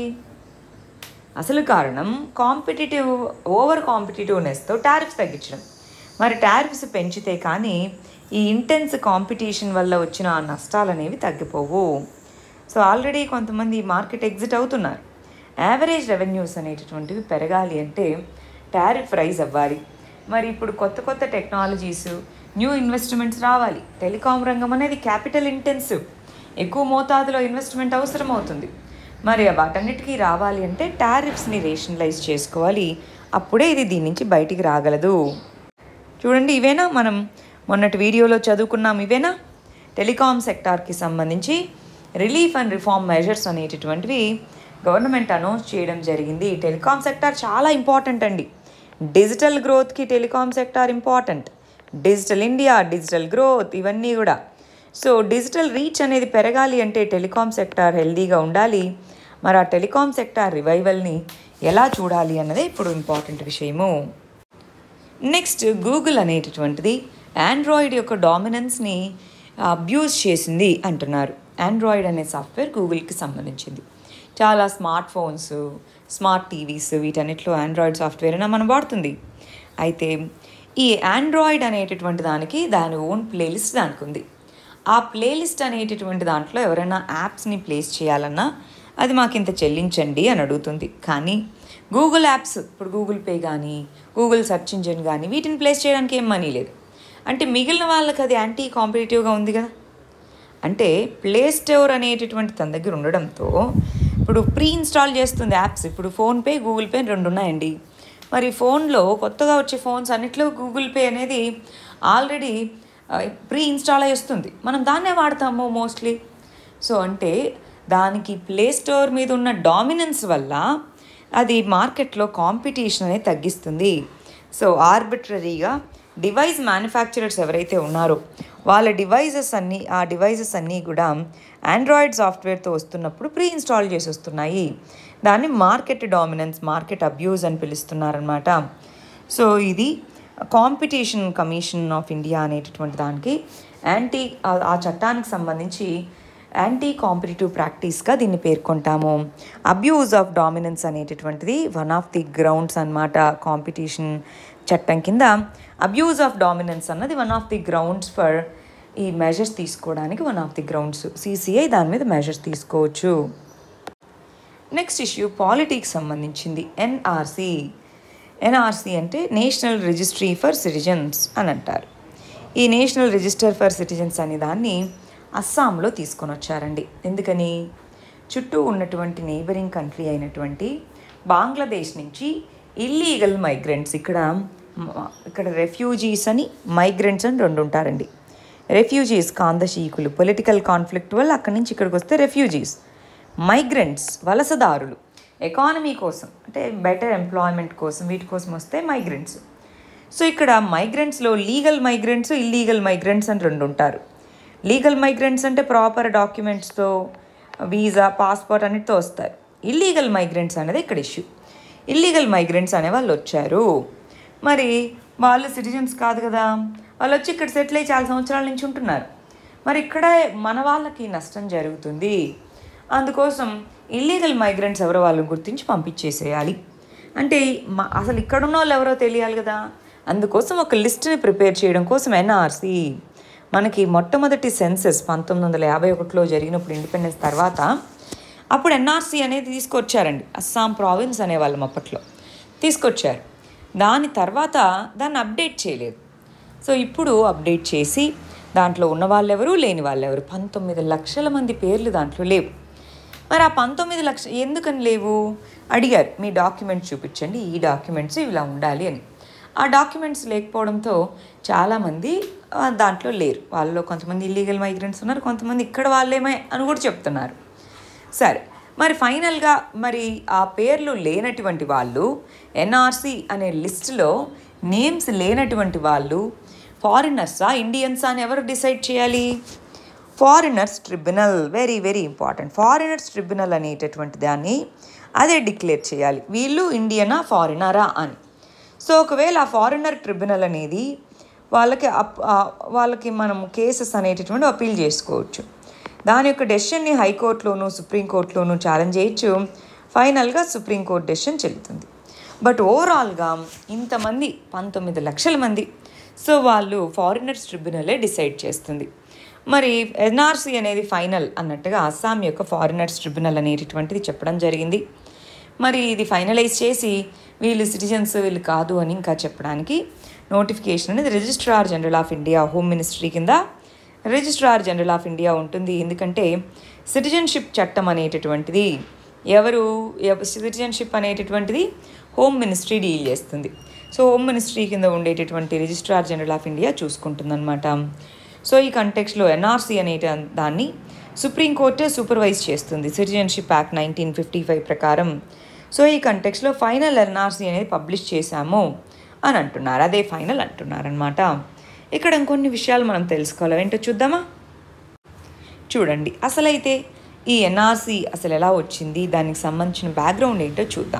అసలు కారణం కాంపిటేటివ్ ఓవర్ కాంపిటేటివ్నెస్తో టారిఫ్స్ తగ్గించడం మరి టారిఫ్స్ పెంచితే కానీ ఈ ఇంటెన్స్ కాంపిటీషన్ వల్ల వచ్చిన ఆ నష్టాలు అనేవి తగ్గిపోవు సో ఆల్రెడీ కొంతమంది మార్కెట్ ఎగ్జిట్ అవుతున్నారు యావరేజ్ రెవెన్యూస్ అనేటటువంటివి పెరగాలి అంటే టారిఫ్ రైజ్ అవ్వాలి మరి ఇప్పుడు కొత్త కొత్త టెక్నాలజీస్ న్యూ ఇన్వెస్ట్మెంట్స్ రావాలి టెలికాం రంగం అనేది క్యాపిటల్ ఇంటెన్సివ్ ఎక్కువ మోతాదులో ఇన్వెస్ట్మెంట్ అవసరం అవుతుంది మరి వాటన్నిటికీ రావాలి అంటే టారిఫ్స్ని రేషనలైజ్ చేసుకోవాలి అప్పుడే ఇది దీని నుంచి బయటికి రాగలదు చూడండి ఇవేనా మనం మొన్నటి వీడియోలో చదువుకున్నాం ఇవేనా టెలికాం సెక్టార్కి సంబంధించి రిలీఫ్ అండ్ రిఫార్మ్ మెజర్స్ అనేటటువంటివి గవర్నమెంట్ అనౌన్స్ చేయడం జరిగింది టెలికాం సెక్టార్ చాలా ఇంపార్టెంట్ అండి డిజిటల్ గ్రోత్కి telecom sector important digital India digital growth ఇవన్నీ కూడా సో డిజిటల్ రీచ్ అనేది పెరగాలి అంటే టెలికాం సెక్టార్ హెల్దీగా ఉండాలి మరి ఆ టెలికాం సెక్టార్ రివైవల్ని ఎలా చూడాలి అన్నదే ఇప్పుడు ఇంపార్టెంట్ విషయము నెక్స్ట్ గూగుల్ అనేటటువంటిది ఆండ్రాయిడ్ యొక్క డామినెన్స్ని అబ్యూజ్ చేసింది అంటున్నారు ఆండ్రాయిడ్ అనే సాఫ్ట్వేర్ గూగుల్కి సంబంధించింది చాలా స్మార్ట్ ఫోన్స్ స్మార్ట్ టీవీస్ వీటన్నిటిలో ఆండ్రాయిడ్ సాఫ్ట్వేర్ అయినా మనం వాడుతుంది అయితే ఈ ఆండ్రాయిడ్ అనేటటువంటి దానికి దాని ఓన్ ప్లేలిస్ట్ దానికి ఉంది ఆ ప్లేలిస్ట్ అనేటటువంటి దాంట్లో ఎవరైనా యాప్స్ని ప్లేస్ చేయాలన్నా అది మాకు ఇంత చెల్లించండి అని అడుగుతుంది కానీ గూగుల్ యాప్స్ ఇప్పుడు గూగుల్ పే కానీ గూగుల్ సెర్చ్ ఇంజిన్ కానీ వీటిని ప్లేస్ చేయడానికి ఏం మనీ లేదు అంటే మిగిలిన వాళ్ళకి అది యాంటీ కాంపిటేటివ్గా ఉంది కదా అంటే ప్లే స్టోర్ అనేటటువంటి తన దగ్గర ఉండడంతో ఇప్పుడు ప్రీ ఇన్స్టాల్ చేస్తుంది యాప్స్ ఇప్పుడు ఫోన్పే గూగుల్ పే రెండు ఉన్నాయండి మరి ఫోన్లో కొత్తగా వచ్చే ఫోన్స్ అన్నిట్లో గూగుల్ పే అనేది ఆల్రెడీ ప్రీ ఇన్స్టాల్ అయి వస్తుంది మనం దాన్నే వాడతాము మోస్ట్లీ సో అంటే దానికి ప్లే స్టోర్ మీద ఉన్న డామినెన్స్ వల్ల అది మార్కెట్లో కాంపిటీషన్ అనేది తగ్గిస్తుంది సో ఆర్బిట్రరీగా డివైస్ మ్యానుఫ్యాక్చరర్స్ ఎవరైతే ఉన్నారో వాళ్ళ డివైజెస్ అన్నీ ఆ డివైజెస్ అన్నీ కూడా ఆండ్రాయిడ్ సాఫ్ట్వేర్తో వస్తున్నప్పుడు ప్రీ ఇన్స్టాల్ చేసి వస్తున్నాయి దాన్ని మార్కెట్ డామినెన్స్ మార్కెట్ అబ్యూజ్ అని పిలుస్తున్నారనమాట సో ఇది కాంపిటీషన్ కమిషన్ ఆఫ్ ఇండియా అనేటటువంటి దానికి యాంటీ ఆ- ఆ చట్టానికి సంబంధించి యాంటీ కాంపిటేటివ్ ప్రాక్టీస్గా దీన్ని పేర్కొంటాము అబ్యూజ్ ఆఫ్ డామినెన్స్ అనేటటువంటిది వన్ ఆఫ్ ది గ్రౌండ్స్ అన్నమాట కాంపిటీషన్ చట్టం కింద అబ్యూజ్ ఆఫ్ డామినెన్స్ అన్నది one of the grounds for ఈ మెజర్స్ తీసుకోవడానికి one of the grounds CCI దాని మీద మెజర్స్ తీసుకోవచ్చు నెక్స్ట్ ఇష్యూ పాలిటిక్స్ సంబంధించింది ఎన్ఆర్సి ఎన్ఆర్సి అంటే నేషనల్ రిజిస్ట్రీ ఫర్ సిటిజన్స్ అని అంటారు ఈ నేషనల్ రిజిస్టర్ ఫర్ సిటిజన్స్ అనే దాన్ని అస్సాంలో తీసుకొని వచ్చారండి ఎందుకని చుట్టూ ఉన్నటువంటి నేబరింగ్ కంట్రీ అయినటువంటి బంగ్లాదేశ్ నుంచి ఇల్లీగల్ మైగ్రెంట్స్ ఇక్కడ మ- ఇక్కడ రెఫ్యూజీస్ అని మైగ్రెంట్స్ అని రెండు ఉంటారండి రెఫ్యూజీస్ కాందశీకులు పొలిటికల్ కాన్ఫ్లిక్ట్ వల్ల అక్కడి నుంచి ఇక్కడికి వస్తే రెఫ్యూజీస్ మైగ్రెంట్స్ వలసదారులు ఎకానమీ కోసం అంటే బెటర్ ఎంప్లాయ్మెంట్ కోసం వీటి కోసం వస్తే మైగ్రెంట్స్ సో ఇక్కడ మైగ్రెంట్స్లో లీగల్ మైగ్రెంట్స్ ఇల్లీగల్ మైగ్రెంట్స్ అని రెండు ఉంటారు లీగల్ మైగ్రెంట్స్ అంటే ప్రాపర్ డాక్యుమెంట్స్తో వీసా పాస్పోర్ట్ అన్నిటితో వస్తారు ఇల్లీగల్ మైగ్రెంట్స్ అనేది ఇక్కడ ఇష్యూ ఇల్లీగల్ మైగ్రెంట్స్ అనే వాళ్ళు వచ్చారు మరి వాళ్ళు సిటిజన్స్ కాదు కదా వాళ్ళు వచ్చి ఇక్కడ సెటిల్ అయ్యి చాలా సంవత్సరాల నుంచి ఉంటున్నారు మరి ఇక్కడ మన వాళ్ళకి నష్టం జరుగుతుంది అందుకోసం ఇల్లీగల్ మైగ్రెంట్స్ ఎవరో వాళ్ళని గుర్తించి పంపించేసేయాలి అంటే మ- అసలు ఇక్కడ ఉన్న వాళ్ళు ఎవరో తెలియాలి కదా అందుకోసం ఒక లిస్ట్ని ప్రిపేర్ చేయడం కోసం ఎన్ఆర్సి మనకి మొట్టమొదటి సెన్సెస్ పంతొమ్మిది వందల యాభై ఒకటిలో జరిగినప్పుడు ఇండిపెండెన్స్ తర్వాత అప్పుడు ఎన్ఆర్సి అనేది తీసుకొచ్చారండి అస్సాం ప్రావిన్స్ అనేవాళ్ళం అప్పట్లో తీసుకొచ్చారు దాని తర్వాత దాన్ని అప్డేట్ చేయలేదు సో ఇప్పుడు అప్డేట్ చేసి దాంట్లో ఉన్న వాళ్ళెవరు లేని వాళ్ళెవరు పంతొమ్మిది లక్షల మంది పేర్లు దాంట్లో లేవు మరి ఆ పంతొమ్మిది లక్ష ఎందుకని లేవు అడిగారు మీ డాక్యుమెంట్స్ చూపించండి ఈ డాక్యుమెంట్స్ ఇలా ఉండాలి అని ఆ డాక్యుమెంట్స్ లేకపోవడంతో చాలామంది ఆ, దాంట్లో లేరు వాళ్ళలో కొంతమంది ఇల్లీగల్ మైగ్రెంట్స్ ఉన్నారు కొంతమంది ఇక్కడ వాళ్ళేమే అని కూడా చెప్తున్నారు సరే మరి ఫైనల్గా మరి ఆ పేర్లు లేనటువంటి వాళ్ళు ఎన్ఆర్సి అనే లిస్టులో నేమ్స్ లేనటువంటి వాళ్ళు ఫారినర్సా ఇండియన్సా అని ఎవరు డిసైడ్ చేయాలి foreigners tribunal very very important foreigners tribunal అనేటటువంటి దాన్ని అదే డిక్లేర్ చేయాలి వీళ్ళు ఇండియనా ఫారినరా అని సో ఒకవేళ ఆ ఫారినర్ ట్రిబ్యునల్ అనేది వాళ్ళకి అప్ ఆ, వాళ్ళకి మనం కేసెస్ అనేటటువంటి అపీల్ చేసుకోవచ్చు దాని యొక్క డెసిషన్ని హైకోర్టులోను సుప్రీంకోర్టులోను ఛాలెంజ్ చేయొచ్చు ఫైనల్గా సుప్రీంకోర్టు డెసిషన్ చెల్లుతుంది బట్ ఓవరాల్గా ఇంతమంది పంతొమ్మిది లక్షల మంది సో వాళ్ళు ఫారినర్స్ ట్రిబ్యునలే డిసైడ్ చేస్తుంది మరి ఎన్ఆర్సీ అనేది ఫైనల్ అన్నట్టుగా అస్సాం యొక్క ఫారినర్స్ ట్రిబ్యునల్ అనేటటువంటిది చెప్పడం జరిగింది మరి ఇది ఫైనలైజ్ చేసి వీళ్ళు సిటిజన్స్ వీళ్ళు కాదు అని ఇంకా చెప్పడానికి నోటిఫికేషన్ అనేది registrar general of India home ministry కింద రిజిస్ట్రార్ జనరల్ ఆఫ్ ఇండియా ఉంటుంది ఎందుకంటే సిటిజన్షిప్ చట్టం అనేటటువంటిది ఎవరు సిటిజన్షిప్ అనేటటువంటిది హోమ్ మినిస్ట్రీ డీల్ చేస్తుంది సో హోమ్ మినిస్ట్రీ కింద ఉండేటటువంటి రిజిస్ట్రార్ జనరల్ ఆఫ్ ఇండియా చూసుకుంటుందన్నమాట సో ఈ కంటెక్స్లో ఎన్ఆర్సీ అనే దాన్ని సుప్రీంకోర్టే సూపర్వైజ్ చేస్తుంది citizenship act nineteen fifty five ప్రకారం సో ఈ కంటెక్స్లో ఫైనల్ ఎన్ఆర్సీ అనేది పబ్లిష్ చేశాము అని అంటున్నారు అదే ఫైనల్ అంటున్నారనమాట ఇక్కడ ఇంకొన్ని విషయాలు మనం తెలుసుకోవాలి ఏంటో చూద్దామా చూడండి అసలైతే ఈ ఎన్ఆర్సీ అసలు ఎలా వచ్చింది దానికి సంబంధించిన బ్యాక్గ్రౌండ్ ఏంటో చూద్దాం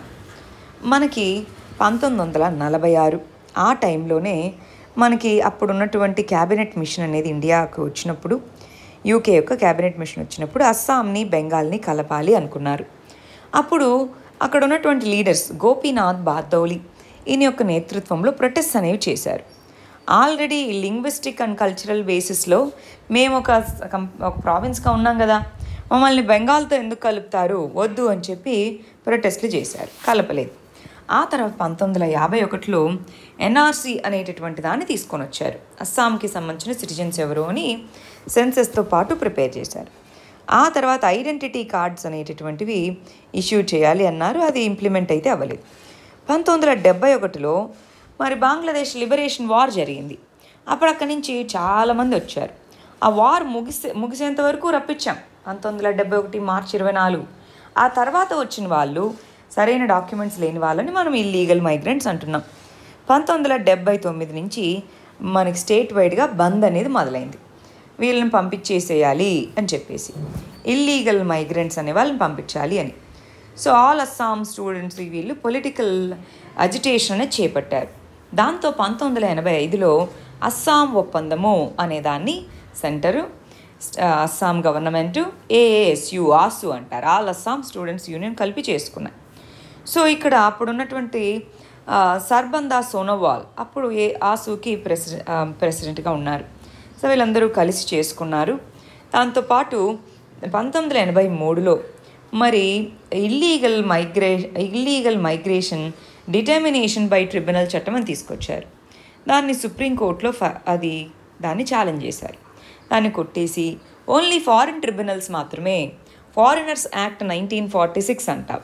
మనకి పంతొమ్మిది వందల నలభై ఆరు ఆ టైంలోనే మనకి అప్పుడు ఉన్నటువంటి క్యాబినెట్ మిషన్ అనేది ఇండియాకు వచ్చినప్పుడు యూకే యొక్క క్యాబినెట్ మిషన్ వచ్చినప్పుడు అస్సాంని బెంగాల్ని కలపాలి అనుకున్నారు అప్పుడు అక్కడ ఉన్నటువంటి లీడర్స్ గోపీనాథ్ బార్దౌలి ఈయన యొక్క నేతృత్వంలో ప్రొటెస్ట్ అనేవి చేశారు ఆల్రెడీ లింగ్విస్టిక్ అండ్ కల్చరల్ బేసిస్లో మేము ఒక కం- ఒక ప్రావిన్స్గా ఉన్నాం కదా మమ్మల్ని బెంగాల్తో ఎందుకు కలుపుతారు వద్దు అని చెప్పి ప్రొటెస్ట్లు చేశారు కలపలేదు ఆ తర్వాత పంతొమ్మిది వందల యాభై ఒకటిలో ఎన్ఆర్సీ అనేటటువంటి దాన్ని తీసుకొని వచ్చారు అస్సాంకి సంబంధించిన సిటిజన్స్ ఎవరు అని సెన్సెస్తో పాటు ప్రిపేర్ చేశారు ఆ తర్వాత ఐడెంటిటీ కార్డ్స్ అనేటటువంటివి ఇష్యూ చేయాలి అన్నారు అది ఇంప్లిమెంట్ అయితే అవ్వలేదు పంతొమ్మిది వందల డెబ్బై ఒకటిలో మరి బంగ్లాదేశ్ లిబరేషన్ వార్ జరిగింది అప్పుడు అక్కడి నుంచి చాలామంది వచ్చారు ఆ వార్ ముగిసే ముగిసేంత వరకు రప్పించాం పంతొమ్మిది వందల డెబ్బై ఒకటి మార్చి ఇరవై నాలుగు ఆ తర్వాత వచ్చిన వాళ్ళు సరైన డాక్యుమెంట్స్ లేని వాళ్ళని మనం ఇల్లీగల్ మైగ్రెంట్స్ అంటున్నాం పంతొమ్మిది వందల డెబ్బై తొమ్మిది నుంచి మనకి స్టేట్ వైడ్గా బంద్ అనేది మొదలైంది వీళ్ళని పంపించేసేయాలి అని చెప్పేసి ఇల్లీగల్ మైగ్రెంట్స్ అనే వాళ్ళని పంపించాలి అని సో ఆల్ అస్సాం స్టూడెంట్స్ వీళ్ళు పొలిటికల్ అజిటేషన్ అనేది చేపట్టారు దాంతో పంతొమ్మిది వందల ఎనభై ఐదులో అస్సాం ఒప్పందము అనే దాన్ని centre Assam government AASU AASU అంటారు ఆల్ అస్సాం స్టూడెంట్స్ యూనియన్ కలిపి చేసుకున్నాయి సో ఇక్కడ అప్పుడు ఉన్నటువంటి ఆ, సర్బందా సోనోవాల్ అప్పుడు ఏ ఆసుకి ప్రెసిడెంట్ ప్రెసిడెంట్గా ఉన్నారు సో వీళ్ళందరూ కలిసి చేసుకున్నారు దాంతోపాటు పంతొమ్మిది వందల ఎనభై మూడులో మరి ఇల్లీగల్ మైగ్రే illegal migration determination by tribunal చట్టం అని తీసుకొచ్చారు దాన్ని సుప్రీంకోర్టులో ఫ అది దాన్ని ఛాలెంజ్ చేశారు దాన్ని కొట్టేసి ఓన్లీ ఫారిన్ ట్రిబ్యునల్స్ మాత్రమే foreigners act nineteen forty six అంట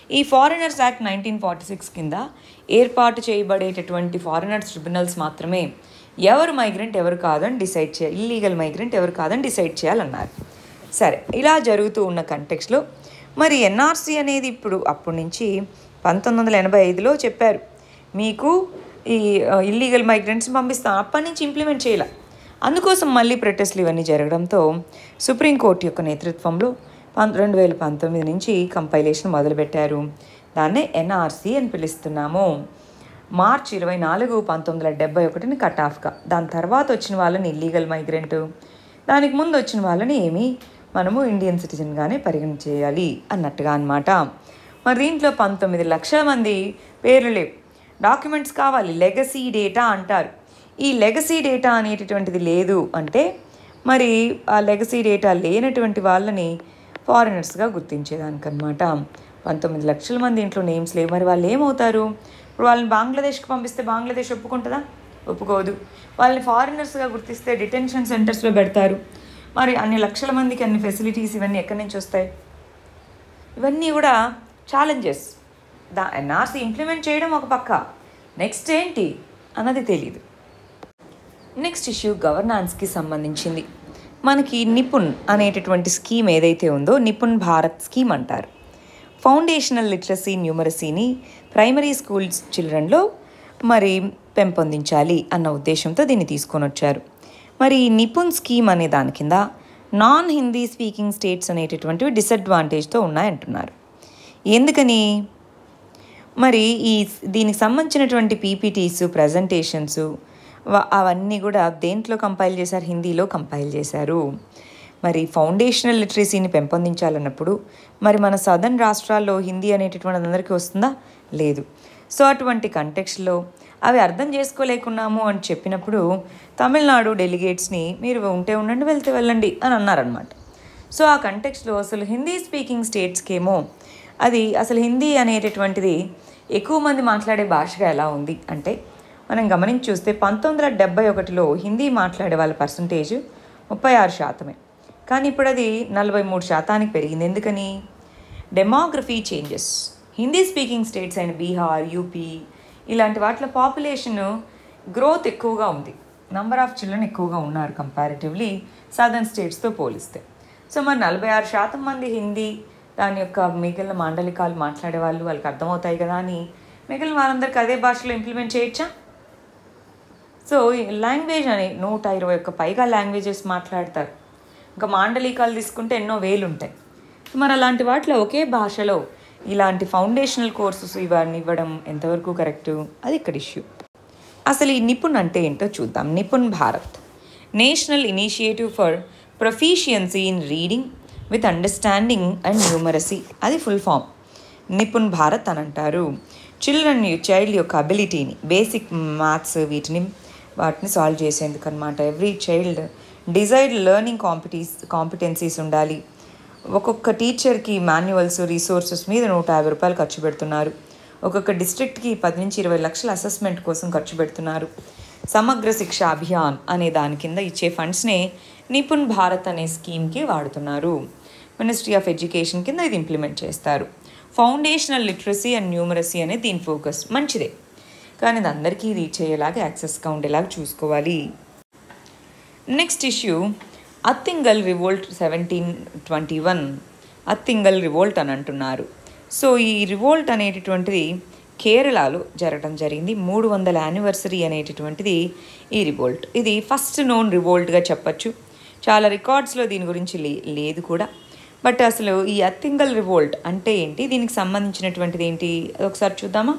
ఈ foreigners act nineteen forty six కింద ఏర్పాటు చేయబడేటటువంటి ఫారినర్స్ ట్రిబ్యునల్స్ మాత్రమే ఎవరు మైగ్రెంట్ ఎవరు కాదని డిసైడ్ చేయాలి ఇల్లీగల్ మైగ్రెంట్ ఎవరు కాదని డిసైడ్ చేయాలన్నారు సరే ఇలా జరుగుతూ ఉన్న కంటెక్స్లో మరి ఎన్ఆర్సీ అనేది ఇప్పుడు అప్పటి నుంచి పంతొమ్మిది వందల ఎనభై ఐదులో చెప్పారు మీకు ఈ ఇల్లీగల్ మైగ్రెంట్స్ పంపిస్తాం అప్పటి నుంచి ఇంప్లిమెంట్ చేయాల అందుకోసం మళ్ళీ ప్రొటెస్ట్లు ఇవన్నీ జరగడంతో సుప్రీంకోర్టు యొక్క నేతృత్వంలో పం రెండు వేల పంతొమ్మిది నుంచి కంపైలేషన్ మొదలుపెట్టారు దాన్నే ఎన్ఆర్సీ అని పిలుస్తున్నాము మార్చ్ ఇరవై నాలుగు పంతొమ్మిది వందల డెబ్బై ఒకటిని కట్ ఆఫ్గా దాని తర్వాత వచ్చిన వాళ్ళని ఇల్లీగల్ మైగ్రెంట్ దానికి ముందు వచ్చిన వాళ్ళని ఏమి మనము ఇండియన్ సిటిజన్గానే పరిగణించేయాలి అన్నట్టుగా అన్నమాట మరి దీంట్లో పంతొమ్మిది లక్షల మంది పేర్లు లేవు డాక్యుమెంట్స్ కావాలి లెగసీ డేటా అంటారు ఈ లెగసీ డేటా అనేటటువంటిది లేదు అంటే మరి ఆ లెగసీ డేటా లేనటువంటి వాళ్ళని ఫారినర్స్గా గుర్తించేదానికనమాట పంతొమ్మిది లక్షల మంది ఇంట్లో నేమ్స్ లేవు మరి వాళ్ళు ఏమవుతారు ఇప్పుడు వాళ్ళని బంగ్లాదేశ్కి పంపిస్తే బంగ్లాదేశ్ ఒప్పుకుంటుందా ఒప్పుకోదు వాళ్ళని ఫారినర్స్గా గుర్తిస్తే డిటెన్షన్ సెంటర్స్లో పెడతారు మరి అన్ని లక్షల మందికి అన్ని ఫెసిలిటీస్ ఇవన్నీ ఎక్కడి నుంచి వస్తాయి ఇవన్నీ కూడా ఛాలెంజెస్ దా ఎన్ఆర్సీ ఇంప్లిమెంట్ చేయడం ఒక పక్క నెక్స్ట్ ఏంటి అన్నది తెలియదు నెక్స్ట్ ఇష్యూ గవర్నాన్స్కి సంబంధించింది మనకి నిపుణ్ అనేటటువంటి స్కీమ్ ఏదైతే ఉందో నిపుణ్ భారత్ స్కీమ్ అంటారు ఫౌండేషనల్ లిటరసీ న్యూమరసీని ప్రైమరీ స్కూల్స్ చిల్డ్రన్లో మరి పెంపొందించాలి అన్న ఉద్దేశంతో దీన్ని తీసుకొని వచ్చారు మరి ఈ నిపుణ్ స్కీమ్ అనే దాని కింద నాన్ హిందీ స్పీకింగ్ స్టేట్స్ అనేటటువంటివి డిసడ్వాంటేజ్తో ఉన్నాయంటున్నారు ఎందుకని మరి ఈ దీనికి సంబంధించినటువంటి పీపీటీస్ ప్రజెంటేషన్స్ అవన్నీ కూడా దేంట్లో కంపైల్ చేశారు హిందీలో కంపైల్ చేశారు మరి ఫౌండేషనల్ లిటరసీని పెంపొందించాలన్నప్పుడు మరి మన సదర్న్ రాష్ట్రాల్లో హిందీ అనేటటువంటి అందరికీ వస్తుందా లేదు సో అటువంటి కంటెక్స్లో అవి అర్థం చేసుకోలేకున్నాము అని చెప్పినప్పుడు తమిళనాడు డెలిగేట్స్ని మీరు ఉంటే ఉండండి వెళ్తే వెళ్ళండి అని అన్నారనమాట సో ఆ కంటెక్స్లో అసలు హిందీ స్పీకింగ్ స్టేట్స్కేమో అది అసలు హిందీ అనేటటువంటిది ఎక్కువ మంది మాట్లాడే భాషగా ఎలా ఉంది అంటే మనం గమనించి చూస్తే పంతొమ్మిది వందల డెబ్బై ఒకటిలో హిందీ మాట్లాడే వాళ్ళ పర్సంటేజ్ ముప్పై ఆరు శాతమే కానీ ఇప్పుడు అది నలభై మూడు శాతానికి పెరిగింది ఎందుకని demography changes Hindi speaking states అయిన బీహార్ యూపీ ఇలాంటి వాటిలో పాపులేషన్ గ్రోత్ ఎక్కువగా ఉంది నంబర్ ఆఫ్ చిల్డ్రన్ ఎక్కువగా ఉన్నారు కంపారిటివ్లీ సదర్న్ స్టేట్స్తో పోలిస్తే సో మరి నలభై ఆరు శాతం మంది హిందీ దాని యొక్క మిగిలిన మాండలికాలు మాట్లాడే వాళ్ళు వాళ్ళకి అర్థమవుతాయి కదా అని మిగిలిన వాళ్ళందరికీ అదే భాషలో ఇంప్లిమెంట్ చేయొచ్చా సో లాంగ్వేజ్ అని నూట ఇరవై ఒక్క పైగా లాంగ్వేజెస్ మాట్లాడతారు ఇంకా మాండలికాలు తీసుకుంటే ఎన్నో వేలు ఉంటాయి మరి అలాంటి వాటిలో ఒకే భాషలో ఇలాంటి ఫౌండేషనల్ కోర్సెస్ ఇవన్నీ ఇవ్వడం ఎంతవరకు కరెక్టు అది ఇక్కడ ఇష్యూ అసలు ఈ నిపుణ్ అంటే ఏంటో చూద్దాం Nipun Bharat national initiative for proficiency in reading with understanding and numeracy అది ఫుల్ ఫామ్ నిపుణ్ భారత్ అని అంటారు చిల్డ్రన్ చైల్డ్ యొక్క అబిలిటీని బేసిక్ మ్యాథ్స్ వీటిని వాటిని సాల్వ్ చేసేందుకు అనమాట ఎవ్రీ చైల్డ్ డిజైర్డ్ లెర్నింగ్ కాంపిటీస్ కాంపిటెన్సీస్ ఉండాలి ఒక్కొక్క టీచర్కి మాన్యువల్స్ రీసోర్సెస్ మీద నూట యాభై రూపాయలు ఖర్చు పెడుతున్నారు ఒక్కొక్క డిస్ట్రిక్ట్కి పది నుంచి ఇరవై లక్షల అసెస్మెంట్ కోసం ఖర్చు పెడుతున్నారు సమగ్ర శిక్ష అభియాన్ అనే దాని కింద ఇచ్చే ఫండ్స్నే నిపుణ్ భారత్ అనే స్కీమ్కి వాడుతున్నారు మినిస్ట్రీ ఆఫ్ ఎడ్యుకేషన్ కింద ఇది ఇంప్లిమెంట్ చేస్తారు ఫౌండేషనల్ లిటరసీ అండ్ న్యూమరసీ అనేది దీని ఫోకస్ మంచిదే కానీ ఇది అందరికీ రీచ్ అయ్యేలాగా యాక్సెస్గా ఉండేలాగా చూసుకోవాలి next issue Attingal revolt seventeen twenty one Attingal revolt అని అంటున్నారు సో ఈ రివోల్ట్ అనేటటువంటిది కేరళలో జరగడం జరిగింది మూడు వందల యానివర్సరీ అనేటటువంటిది ఈ రివోల్ట్ ఇది ఫస్ట్ నోన్ రివోల్ట్గా చెప్పచ్చు చాలా రికార్డ్స్లో దీని గురించి లే లేదు కూడా బట్ అసలు ఈ అత్తింగల్ రివోల్ట్ అంటే ఏంటి దీనికి సంబంధించినటువంటిది ఏంటి అది ఒకసారి చూద్దామా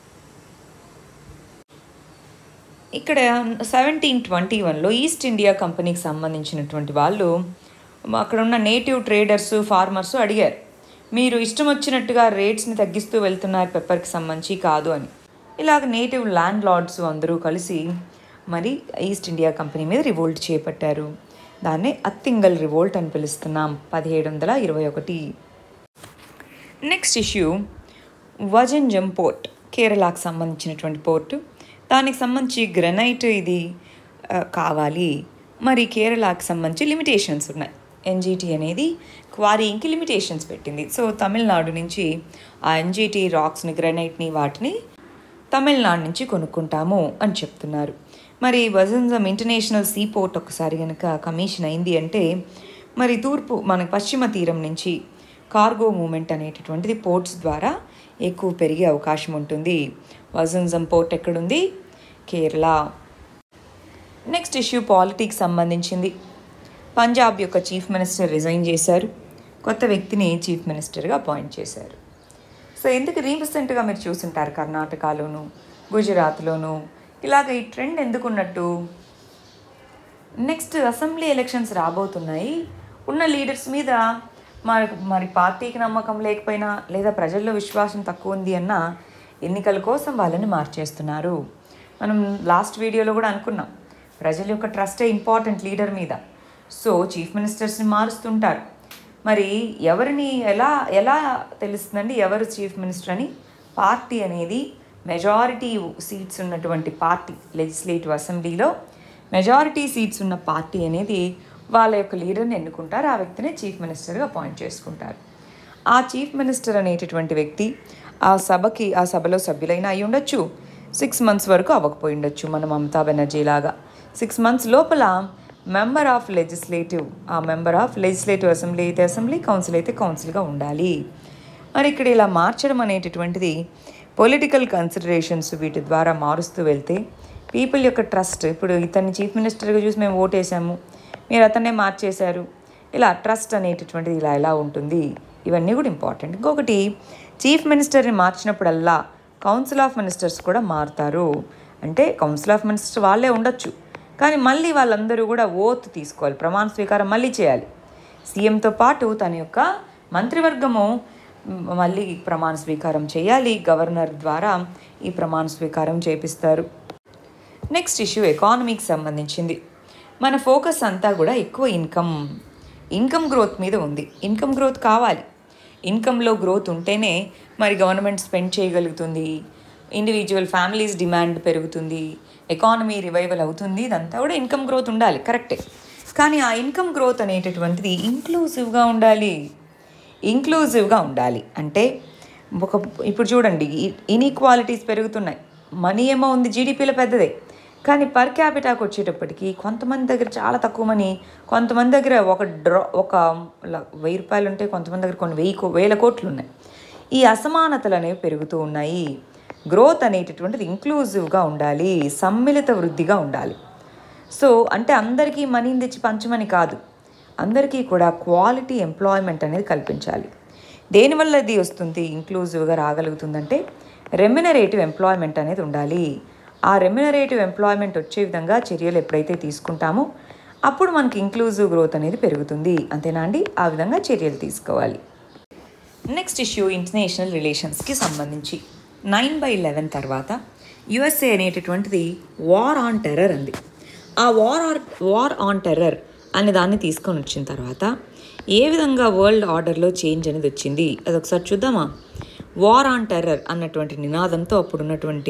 ఇక్కడ సెవెంటీన్ ట్వంటీ వన్లో ఈస్ట్ ఇండియా కంపెనీకి సంబంధించినటువంటి వాళ్ళు అక్కడ ఉన్న నేటివ్ ట్రేడర్స్ ఫార్మర్స్ అడిగారు మీరు ఇష్టం వచ్చినట్టుగా రేట్స్ని తగ్గిస్తూ వెళ్తున్నారు పెప్పర్కి సంబంధించి కాదు అని ఇలాగ నేటివ్ ల్యాండ్ లార్డ్స్ అందరూ కలిసి మరి ఈస్ట్ ఇండియా కంపెనీ మీద రివోల్ట్ చేపట్టారు దాన్నే అత్తింగల్ రివోల్ట్ అని పిలుస్తున్నాం పదిహేడు వందల ఇరవై ఒకటి నెక్స్ట్ ఇష్యూ వజంజం పోర్ట్ కేరళకు సంబంధించినటువంటి పోర్టు దానికి సంబంధించి గ్రెనైట్ ఇది ఆ, కావాలి మరి కేరళకు సంబంధించి లిమిటేషన్స్ ఉన్నాయి ఎన్జిటి అనేది క్వారీయింగ్కి లిమిటేషన్స్ పెట్టింది సో తమిళనాడు నుంచి ఆ ఎన్జిటి రాక్స్ని గ్రానైట్ని వాటిని తమిళనాడు నుంచి కొనుక్కుంటాము అని చెప్తున్నారు మరి వజంజం ఇంటర్నేషనల్ సీ పోర్ట్ ఒకసారి కనుక కమిషన్ అయింది అంటే మరి తూర్పు మన పశ్చిమ తీరం నుంచి కార్గో మూమెంట్ అనేటటువంటిది పోర్ట్స్ ద్వారా ఎక్కువ పెరిగే అవకాశం ఉంటుంది వజంజం పోర్ట్ ఎక్కడుంది కేరళ నెక్స్ట్ ఇష్యూ పాలిటిక్స్ సంబంధించింది పంజాబ్ యొక్క చీఫ్ మినిస్టర్ రిజైన్ చేశారు కొత్త వ్యక్తిని చీఫ్ మినిస్టర్గా అపాయింట్ చేశారు సో ఎందుకు రీసెంట్గా మీరు చూసుంటారు కర్ణాటకలోను గుజరాత్లోను ఇలాగ ఈ ట్రెండ్ ఎందుకున్నట్టు నెక్స్ట్ అసెంబ్లీ ఎలక్షన్స్ రాబోతున్నాయి ఉన్న లీడర్స్ మీద మరి మరి పార్టీకి నమ్మకం లేకపోయినా లేదా ప్రజల్లో విశ్వాసం తక్కువ ఉంది అన్న ఎన్నికల కోసం వాళ్ళని మార్చేస్తున్నారు మనం లాస్ట్ వీడియోలో కూడా అనుకున్నాం ప్రజల యొక్క ట్రస్టే ఇంపార్టెంట్ లీడర్ మీద సో చీఫ్ మినిస్టర్స్ని మారుస్తుంటారు మరి ఎవరిని ఎలా ఎలా తెలుస్తుందండి ఎవరు చీఫ్ మినిస్టర్ అని పార్టీ అనేది మెజారిటీ సీట్స్ ఉన్నటువంటి పార్టీ లెజిస్లేటివ్ అసెంబ్లీలో మెజారిటీ సీట్స్ ఉన్న పార్టీ అనేది వాళ్ళ యొక్క లీడర్ని ఎన్నుకుంటారు ఆ వ్యక్తిని చీఫ్ మినిస్టర్గా అపాయింట్ చేసుకుంటారు ఆ చీఫ్ మినిస్టర్ అనేటటువంటి వ్యక్తి ఆ సభకి ఆ సభలో సభ్యులైనా అయి ఉండొచ్చు సిక్స్ మంత్స్ వరకు అవ్వకపోయి ఉండొచ్చు మన మమతా బెనర్జీ లాగా సిక్స్ మంత్స్ లోపల మెంబర్ ఆఫ్ లెజిస్లేటివ్ ఆ మెంబర్ ఆఫ్ లెజిస్లేటివ్ అసెంబ్లీ అయితే అసెంబ్లీ కౌన్సిల్ అయితే కౌన్సిల్గా ఉండాలి మరి ఇక్కడ ఇలా మార్చడం అనేటటువంటిది పొలిటికల్ కన్సిడరేషన్స్ వీటి ద్వారా మారుస్తూ వెళ్తే పీపుల్ యొక్క ట్రస్ట్ ఇప్పుడు ఇతన్ని చీఫ్ మినిస్టర్గా చూసి మేము ఓటేసాము మీరు అతన్నే మార్చేశారు ఇలా ట్రస్ట్ అనేటటువంటిది ఇలా ఎలా ఉంటుంది ఇవన్నీ కూడా ఇంపార్టెంట్ ఇంకొకటి చీఫ్ మినిస్టర్ని మార్చినప్పుడల్లా కౌన్సిల్ ఆఫ్ మినిస్టర్స్ కూడా మారుతారు అంటే కౌన్సిల్ ఆఫ్ మినిస్టర్స్ వాళ్ళే ఉండొచ్చు కానీ మళ్ళీ వాళ్ళందరూ కూడా ఓత్ తీసుకోవాలి ప్రమాణ స్వీకారం మళ్ళీ చేయాలి సీఎంతో పాటు తన యొక్క మంత్రివర్గము మ్, మళ్ళీ ప్రమాణ స్వీకారం చేయాలి గవర్నర్ ద్వారా ఈ ప్రమాణ స్వీకారం చేపిస్తారు నెక్స్ట్ ఇష్యూ ఎకానమీకి సంబంధించింది మన ఫోకస్ అంతా కూడా ఎక్కువ ఇన్కమ్ ఇన్కమ్ గ్రోత్ మీద ఉంది ఇన్కమ్ గ్రోత్ కావాలి ఇన్కంలో గ్రోత్ ఉంటేనే మరి గవర్నమెంట్ స్పెండ్ చేయగలుగుతుంది ఇండివిజువల్ ఫ్యామిలీస్ డిమాండ్ పెరుగుతుంది ఎకానమీ రివైవల్ అవుతుంది ఇదంతా కూడా ఇన్కమ్ గ్రోత్ ఉండాలి కరెక్టే కానీ ఆ ఇన్కమ్ గ్రోత్ అనేటటువంటిది ఇంక్లూజివ్గా ఉండాలి ఇంక్లూజివ్గా ఉండాలి అంటే ఒక ఇప్పుడు చూడండి ఇన్ఈక్వాలిటీస్ పెరుగుతున్నాయి మనీ ఏమో ఉంది జీడిపిలో పెద్దదే కానీ పర్ క్యాపిటాకి వచ్చేటప్పటికి కొంతమంది దగ్గర చాలా తక్కువ మనీ కొంతమంది దగ్గర ఒక డ్రా ఒక ల- వెయ్యి రూపాయలు ఉంటే కొంతమంది దగ్గర కొన్ని వెయ్యి కో- వేల కోట్లు ఉన్నాయి ఈ అసమానతలు అనేవి పెరుగుతూ ఉన్నాయి గ్రోత్ అనేటటువంటిది ఇంక్లూజివ్గా ఉండాలి సమ్మిళిత వృద్ధిగా ఉండాలి సో అంటే అందరికీ మనీని తెచ్చి పంచమని కాదు అందరికీ కూడా క్వాలిటీ ఎంప్లాయ్మెంట్ అనేది కల్పించాలి దేనివల్ల ఇది వస్తుంది ఇంక్లూజివ్గా రాగలుగుతుందంటే రెమ్యునరేటివ్ ఎంప్లాయ్మెంట్ అనేది ఉండాలి ఆ రెమ్యునరేటివ్ ఎంప్లాయ్మెంట్ వచ్చే విధంగా చర్యలు ఎప్పుడైతే తీసుకుంటామో అప్పుడు మనకి ఇంక్లూజివ్ గ్రోత్ అనేది పెరుగుతుంది అంతేనా అండి ఆ విధంగా చర్యలు తీసుకోవాలి నెక్స్ట్ ఇష్యూ ఇంటర్నేషనల్ రిలేషన్స్కి సంబంధించి నైన్ బై లెవెన్ తర్వాత యుఎస్ఏ అనేటటువంటిది వార్ ఆన్ టెర్రర్ అంది ఆ war or war on terror అనే దాన్ని తీసుకొని వచ్చిన తర్వాత ఏ విధంగా వరల్డ్ ఆర్డర్లో చేంజ్ అనేది వచ్చింది అది ఒకసారి చూద్దామా వార్ ఆన్ టెర్రర్ అన్నటువంటి నినాదంతో అప్పుడు ఉన్నటువంటి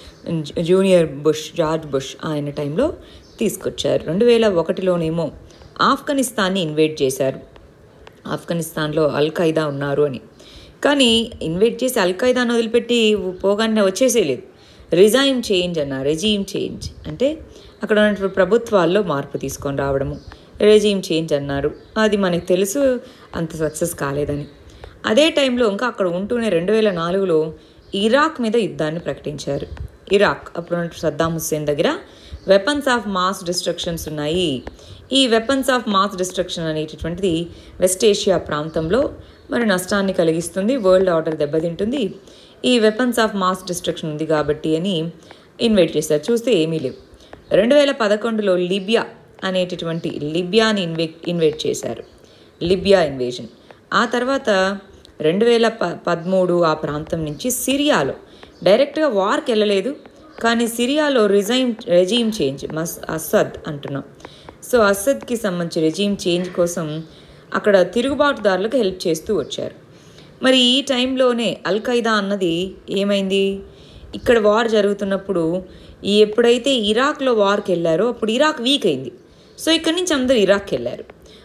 జూనియర్ బుష్ జార్జ్ బుష్ ఆయన టైంలో తీసుకొచ్చారు రెండు వేల ఒకటిలోనేమో ఆఫ్ఘనిస్తాన్ని ఇన్వైట్ చేశారు ఆఫ్ఘనిస్తాన్లో అల్ ఖైదా ఉన్నారు అని కానీ ఇన్వైట్ చేసి అల్ ఖైదాను వదిలిపెట్టి పోగానే వచ్చేసేయలేదు రిజైమ్ చేంజ్ అన్న రెజీమ్ చేంజ్ అంటే అక్కడ ఉన్నటువంటి ప్రభుత్వాల్లో మార్పు తీసుకొని రావడము రెజీమ్ చేంజ్ అన్నారు అది మనకు తెలుసు అంత సక్సెస్ కాలేదని అదే టైంలో ఇంకా అక్కడ ఉంటూనే రెండు వేల నాలుగులో ఇరాక్ మీద యుద్ధాన్ని ప్రకటించారు ఇరాక్ అప్పుడు ఉన్నటువంటి సద్దాం హుస్సేన్ దగ్గర వెపన్స్ ఆఫ్ మాస్ డిస్ట్రక్షన్స్ ఉన్నాయి ఈ వెపన్స్ ఆఫ్ మాస్ డిస్ట్రక్షన్ అనేటటువంటిది వెస్ట్ ఏషియా ప్రాంతంలో మరి నష్టాన్ని కలిగిస్తుంది వరల్డ్ ఆర్డర్ దెబ్బతింటుంది ఈ వెపన్స్ ఆఫ్ మాస్ డిస్ట్రక్షన్ ఉంది కాబట్టి అని ఇన్వైట్ చేశారు చూస్తే ఏమీ లేవు రెండు వేల పదకొండులో లిబియా అనేటటువంటి లిబియాని ఇన్వే ఇన్వైట్ చేశారు లిబియా ఇన్వేజన్ ఆ తర్వాత రెండు వేల ప పదమూడు ఆ ప్రాంతం నుంచి సిరియాలో డైరెక్ట్గా వార్కి వెళ్ళలేదు కానీ సిరియాలో రిజైమ్ రెజీమ్ చేంజ్ మస్ అసద్ అంటున్నాం సో అసద్కి సంబంధించి రెజీమ్ చేంజ్ కోసం అక్కడ తిరుగుబాటుదారులకు హెల్ప్ చేస్తూ వచ్చారు మరి ఈ టైంలోనే అల్ ఖైదా అన్నది ఏమైంది ఇక్కడ వార్ జరుగుతున్నప్పుడు ఈ ఎప్పుడైతే ఇరాక్లో వార్కి వెళ్ళారో అప్పుడు ఇరాక్ వీక్ అయింది సో ఇక్కడి నుంచి అందరూ ఇరాక్కి వెళ్ళారు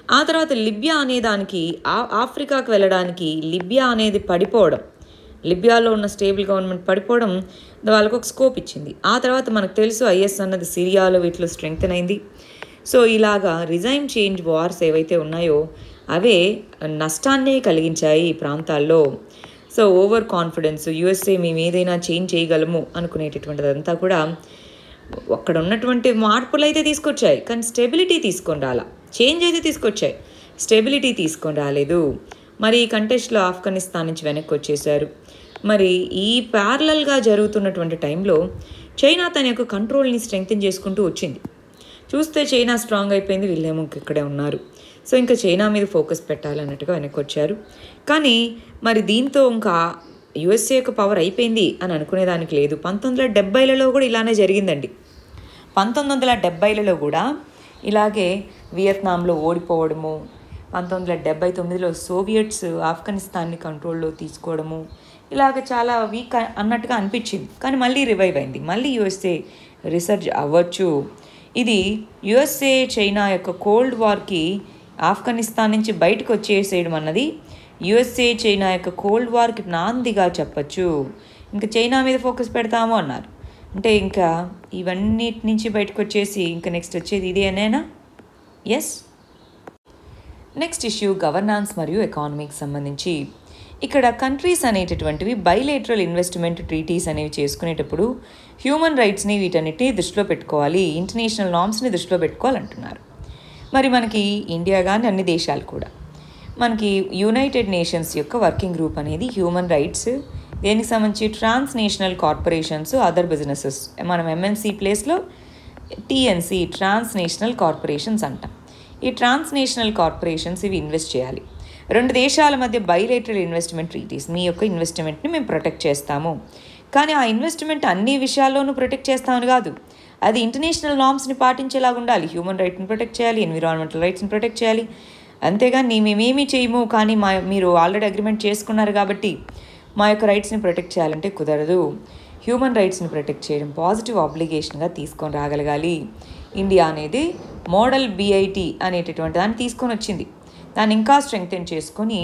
ఆ తర్వాత లిబియా అనే దానికి ఆ- ఆఫ్రికాకు వెళ్ళడానికి లిబియా అనేది పడిపోవడం లిబియాలో ఉన్న స్టేబుల్ గవర్నమెంట్ పడిపోవడం వాళ్ళకు ఒక స్కోప్ ఇచ్చింది ఆ తర్వాత మనకు తెలుసు ఐఎస్ అన్నది సిరియాలో వీటిలో స్ట్రెంగ్తన్ అయింది సో ఇలాగా రిజైమ్ చేంజ్ వార్స్ ఏవైతే ఉన్నాయో అవే నష్టాన్నే కలిగించాయి ఈ ప్రాంతాల్లో సో ఓవర్ కాన్ఫిడెన్స్ యుఎస్ఏ మేము ఏదైనా చేంజ్ చేయగలము అనుకునేటటువంటిదంతా కూడా అక్కడ ఉన్నటువంటి మార్పులు అయితే తీసుకొచ్చాయి కానీ స్టెబిలిటీ తీసుకొని రాలా చేంజ్ అయితే తీసుకొచ్చాయి స్టెబిలిటీ తీసుకొని రాలేదు మరి ఈ కంటెస్ట్లో ఆఫ్ఘనిస్తాన్ నుంచి వెనక్కి వచ్చేసారు మరి ఈ ప్యారలల్గా జరుగుతున్నటువంటి టైంలో చైనా తన యొక్క కంట్రోల్ని స్ట్రెంగ్తన్ చేసుకుంటూ వచ్చింది చూస్తే చైనా స్ట్రాంగ్ అయిపోయింది వీళ్ళేమో ఇంక ఇక్కడే ఉన్నారు సో ఇంకా చైనా మీద ఫోకస్ పెట్టాలన్నట్టుగా వెనక్కి వచ్చారు కానీ మరి దీంతో ఇంకా యుఎస్ఏ యొక్క పవర్ అయిపోయింది అని అనుకునేదానికి లేదు పంతొమ్మిది వందల డెబ్బైలలో కూడా ఇలానే జరిగిందండి పంతొమ్మిది వందల డెబ్బైలలో కూడా ఇలాగే వియత్నాంలో ఓడిపోవడము పంతొమ్మిది వందల డెబ్బై తొమ్మిదిలో సోవియట్స్ ఆఫ్ఘనిస్తాన్ని కంట్రోల్లో తీసుకోవడము ఇలాగ చాలా వీక్ అన్నట్టుగా అనిపించింది కానీ మళ్ళీ రివైవ్ అయింది మళ్ళీ యుఎస్ఏ రీసెర్చ్ అవ్వచ్చు ఇది యుఎస్ఏ చైనా యొక్క కోల్డ్ వార్కి ఆఫ్ఘనిస్తాన్ నుంచి బయటకు వచ్చేసేయడం అన్నది యుఎస్ఏ చైనా యొక్క కోల్డ్ వార్కి నాందిగా చెప్పచ్చు ఇంకా చైనా మీద ఫోకస్ పెడతాము అన్నారు అంటే ఇంకా ఇవన్నిటి నుంచి బయటకు వచ్చేసి ఇంకా నెక్స్ట్ వచ్చేది ఇదేనేనా ఎస్ నెక్స్ట్ ఇష్యూ గవర్నాన్స్ మరియు ఎకానమీకి సంబంధించి ఇక్కడ కంట్రీస్ అనేటటువంటివి బైలేటరల్ ఇన్వెస్ట్మెంట్ ట్రీటీస్ అనేవి చేసుకునేటప్పుడు హ్యూమన్ రైట్స్ని వీటన్నిటిని దృష్టిలో పెట్టుకోవాలి ఇంటర్నేషనల్ నామ్స్ని దృష్టిలో పెట్టుకోవాలంటున్నారు మరి మనకి ఇండియా కానీ అన్ని దేశాలు కూడా మనకి యునైటెడ్ నేషన్స్ యొక్క వర్కింగ్ గ్రూప్ అనేది హ్యూమన్ రైట్స్ దేనికి సంబంధించి transnational corporations other businesses మనం ఎంఎన్సీ ప్లేస్లో టీఎన్సీ ట్రాన్స్ నేషనల్ కార్పొరేషన్స్ అంటాం ఈ ట్రాన్స్ నేషనల్ కార్పొరేషన్స్ ఇవి ఇన్వెస్ట్ చేయాలి రెండు దేశాల మధ్య బైలేటరల్ ఇన్వెస్ట్మెంట్ ట్రీటీస్ మీ యొక్క ఇన్వెస్ట్మెంట్ని మేము ప్రొటెక్ట్ చేస్తాము కానీ ఆ ఇన్వెస్ట్మెంట్ అన్ని విషయాల్లోనూ ప్రొటెక్ట్ చేస్తామని కాదు అది ఇంటర్నేషనల్ నామ్స్ని పాటించేలాగా ఉండాలి హ్యూమన్ రైట్ని ప్రొటెక్ట్ చేయాలి ఎన్విరాన్మెంటల్ రైట్స్ని ప్రొటెక్ట్ చేయాలి అంతేగాని మేమేమీ చేయము కానీ మా మీరు ఆల్రెడీ అగ్రిమెంట్ చేసుకున్నారు కాబట్టి మా యొక్క రైట్స్ని ప్రొటెక్ట్ చేయాలంటే కుదరదు హ్యూమన్ రైట్స్ని ప్రొటెక్ట్ చేయడం పాజిటివ్ ఆబ్లిగేషన్గా తీసుకొని రాగలగాలి ఇండియా అనేది మోడల్ బిఐటి అనేటటువంటి దాన్ని తీసుకొని వచ్చింది దాన్ని ఇంకా స్ట్రెంగ్తెన్ చేసుకొని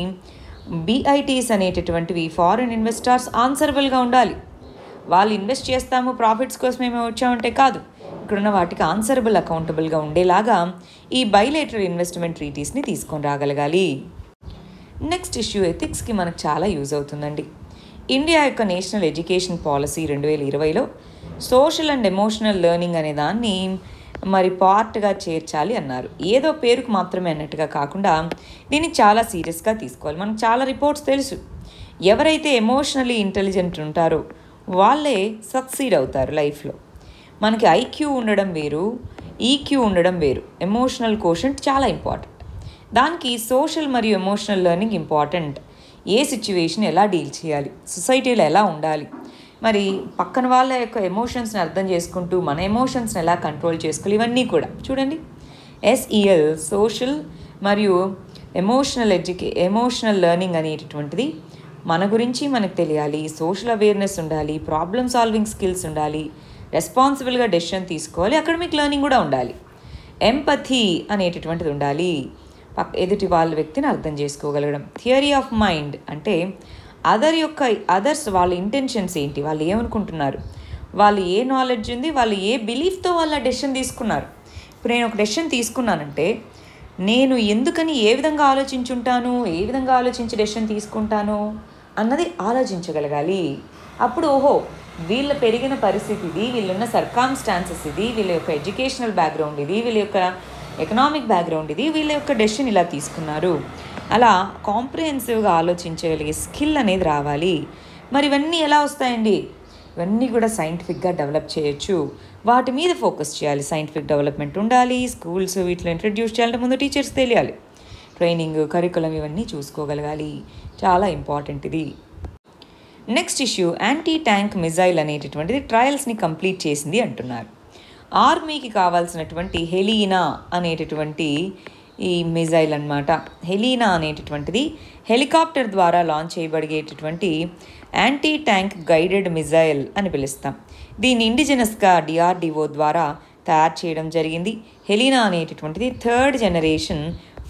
బిఐటీస్ అనేటటువంటివి ఫారిన్ ఇన్వెస్టర్స్ ఆన్సరబుల్గా ఉండాలి వాళ్ళు ఇన్వెస్ట్ చేస్తాము ప్రాఫిట్స్ కోసం మేము వచ్చామంటే కాదు ఇక్కడున్న వాటికి ఆన్సరబుల్ అకౌంటబుల్గా ఉండేలాగా ఈ బైలేటరల్ ఇన్వెస్ట్మెంట్ ట్రీటీస్ని తీసుకొని రాగలగాలి నెక్స్ట్ ఇష్యూ ఎథిక్స్కి మనకు చాలా యూజ్ అవుతుందండి ఇండియా యొక్క నేషనల్ ఎడ్యుకేషన్ పాలసీ రెండు వేల ఇరవైలో సోషల్ అండ్ ఎమోషనల్ లెర్నింగ్ అనే దాన్ని మరి పార్ట్గా చేర్చాలి అన్నారు ఏదో పేరుకు మాత్రమే అన్నట్టుగా కాకుండా దీన్ని చాలా సీరియస్గా తీసుకోవాలి మనకు చాలా రిపోర్ట్స్ తెలుసు ఎవరైతే ఎమోషనలీ ఇంటెలిజెంట్ ఉంటారో వాళ్ళే సక్సీడ్ అవుతారు లైఫ్లో మనకి ఐక్యూ ఉండడం వేరు ఈక్యూ ఉండడం వేరు ఎమోషనల్ కోషంట్ చాలా ఇంపార్టెంట్ దానికి సోషల్ మరియు ఎమోషనల్ లెర్నింగ్ ఇంపార్టెంట్ ఏ సిచ్యువేషన్ ఎలా డీల్ చేయాలి సొసైటీలో ఎలా ఉండాలి మరి పక్కన వాళ్ళ యొక్క ఎమోషన్స్ని అర్థం చేసుకుంటూ మన ఎమోషన్స్ని ఎలా కంట్రోల్ చేసుకోవాలి ఇవన్నీ కూడా చూడండి ఎస్ఈఎల్ సోషల్ మరియు ఎమోషనల్ ఎడ్యుకే ఎమోషనల్ లెర్నింగ్ అనేటటువంటిది మన గురించి మనకు తెలియాలి సోషల్ అవేర్నెస్ ఉండాలి ప్రాబ్లమ్ సాల్వింగ్ స్కిల్స్ ఉండాలి రెస్పాన్సిబుల్గా డెసిషన్ తీసుకోవాలి అకాడమిక్ లెర్నింగ్ కూడా ఉండాలి ఎంపథీ అనేటటువంటిది ఉండాలి పక్ ఎదుటి వాళ్ళ వ్యక్తిని అర్థం చేసుకోగలగడం థియరీ ఆఫ్ మైండ్ అంటే అదర్ యొక్క అదర్స్ వాళ్ళ ఇంటెన్షన్స్ ఏంటి వాళ్ళు ఏమనుకుంటున్నారు వాళ్ళు ఏ నాలెడ్జ్ ఉంది వాళ్ళు ఏ బిలీఫ్తో వాళ్ళ డెసిషన్ తీసుకున్నారు ఇప్పుడు నేను ఒక డెసిషన్ తీసుకున్నానంటే నేను ఎందుకని ఏ విధంగా ఆలోచించుంటాను ఏ విధంగా ఆలోచించి డెసిషన్ తీసుకుంటాను అన్నది ఆలోచించగలగాలి అప్పుడు ఓహో వీళ్ళ పెరిగిన పరిస్థితి ఇది వీళ్ళున్న సర్కామ్స్టాన్సెస్ ఇది వీళ్ళ యొక్క ఎడ్యుకేషనల్ బ్యాక్గ్రౌండ్ ఇది వీళ్ళ యొక్క ఎకనామిక్ బ్యాక్గ్రౌండ్ ఇది వీళ్ళ యొక్క డెసిషన్ ఇలా తీసుకున్నారు అలా కాంప్రిహెన్సివ్గా ఆలోచించగలిగే స్కిల్ అనేది రావాలి మరి ఇవన్నీ ఎలా వస్తాయండి ఇవన్నీ కూడా సైంటిఫిక్గా డెవలప్ చేయొచ్చు వాటి మీద ఫోకస్ చేయాలి సైంటిఫిక్ డెవలప్మెంట్ ఉండాలి స్కూల్స్ వీటిలో ఇంట్రడ్యూస్ చేయాలంటే ముందు టీచర్స్ తెలియాలి ట్రైనింగ్ కరికులం ఇవన్నీ చూసుకోగలగాలి చాలా ఇంపార్టెంట్ ఇది next issue anti tank missile అనేటటువంటిది ట్రయల్స్ని కంప్లీట్ చేసింది అంటున్నారు ఆర్మీకి కావాల్సినటువంటి హెలీనా అనేటటువంటి ఈ మిజైల్ అన్నమాట హెలీనా అనేటటువంటిది హెలికాప్టర్ ద్వారా లాంచ్ చేయబడిగేటటువంటి యాంటీ ట్యాంక్ గైడెడ్ మిజైల్ అని పిలుస్తాం దీన్ని ఇండిజినస్గా డిఆర్డిఓ ద్వారా తయారు చేయడం జరిగింది హెలీనా అనేటటువంటిది third generation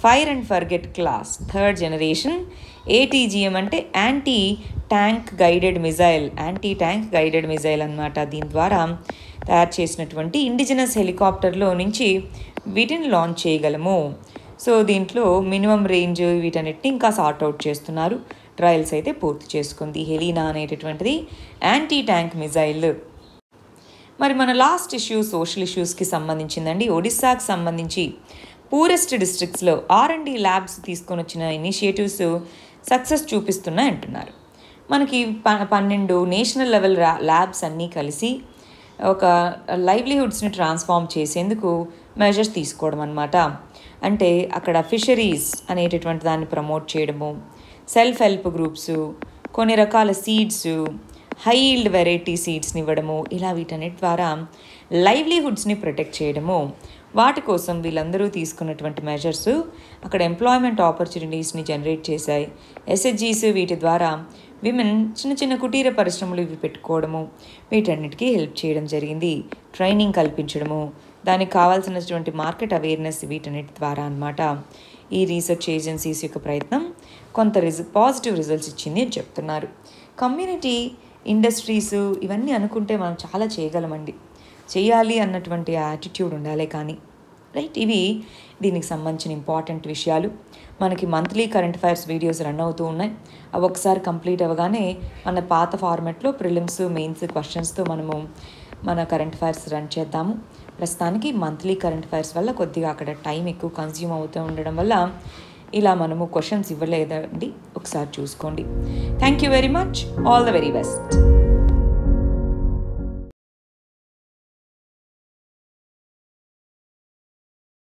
fire and forget class third generation ATGM అంటే anti tank guided missile anti tank guided missile అన్నమాట దీని ద్వారా తయారు చేసినటువంటి ఇండిజినస్ హెలికాప్టర్లో నుంచి వీటిని లాంచ్ చేయగలము సో దీంట్లో మినిమం రేంజ్ వీటన్నిటిని ఇంకా సార్ట్ అవుట్ చేస్తున్నారు ట్రయల్స్ అయితే పూర్తి చేసుకుంది హెలీనా అనేటటువంటిది యాంటీ ట్యాంక్ మిజైల్ మరి మన లాస్ట్ ఇష్యూ సోషల్ ఇష్యూస్కి సంబంధించిందండి ఒడిస్సాకి సంబంధించి పూరెస్ట్ డిస్ట్రిక్ట్స్లో ఆర్ అండ్ డి ల్యాబ్స్ తీసుకొని వచ్చిన ఇనిషియేటివ్స్ సక్సెస్ చూపిస్తున్నాయి అంటున్నారు మనకి ప పన్నెండు నేషనల్ లెవెల్ ల్యాబ్స్ అన్నీ కలిసి ఒక లైవ్లీహుడ్స్ని ట్రాన్స్ఫార్మ్ చేసేందుకు మెజర్స్ తీసుకోవడం అనమాట అంటే అక్కడ ఫిషరీస్ అనేటటువంటి దాన్ని ప్రమోట్ చేయడము సెల్ఫ్ హెల్ప్ గ్రూప్స్ కొన్ని రకాల సీడ్స్ హై ఈల్డ్ వెరైటీ సీడ్స్ని ఇవ్వడము ఇలా వీటన్నిటి ద్వారా లైవ్లీహుడ్స్ని ప్రొటెక్ట్ చేయడము వాటి కోసం వీళ్ళందరూ తీసుకున్నటువంటి మెజర్స్ అక్కడ ఎంప్లాయ్మెంట్ ఆపర్చునిటీస్ని జనరేట్ చేశాయి ఎస్హెచ్జీస్ వీటి ద్వారా విమెన్ చిన్న చిన్న కుటీర పరిశ్రమలు ఇవి పెట్టుకోవడము వీటన్నిటికీ హెల్ప్ చేయడం జరిగింది ట్రైనింగ్ కల్పించడము దానికి కావాల్సినటువంటి మార్కెట్ అవేర్నెస్ వీటన్నిటి ద్వారా అనమాట ఈ రీసెర్చ్ ఏజెన్సీస్ యొక్క ప్రయత్నం కొంత రిజ పాజిటివ్ రిజల్ట్స్ ఇచ్చింది అని చెప్తున్నారు కమ్యూనిటీ ఇండస్ట్రీస్ ఇవన్నీ అనుకుంటే మనం చాలా చేయగలమండి చేయాలి అన్నటువంటి యాటిట్యూడ్ ఉండాలి కానీ రైట్ ఇవి దీనికి సంబంధించిన ఇంపార్టెంట్ విషయాలు మనకి monthly current affairs videos run అవుతూ ఉన్నాయి అవి ఒకసారి కంప్లీట్ అవ్వగానే మన పాత ఫార్మాట్లో ప్రిలిమ్స్ మెయిన్స్ క్వశ్చన్స్తో మనము మన కరెంట్ అఫైర్స్ రన్ చేద్దాము ప్రస్తుతానికి మంత్లీ కరెంట్ అఫైర్స్ వల్ల కొద్దిగా అక్కడ టైం ఎక్కువ కన్జ్యూమ్ అవుతూ ఉండడం వల్ల ఇలా మనము క్వశ్చన్స్ ఇవ్వలేదండి ఒకసారి చూసుకోండి thank you very much all the very best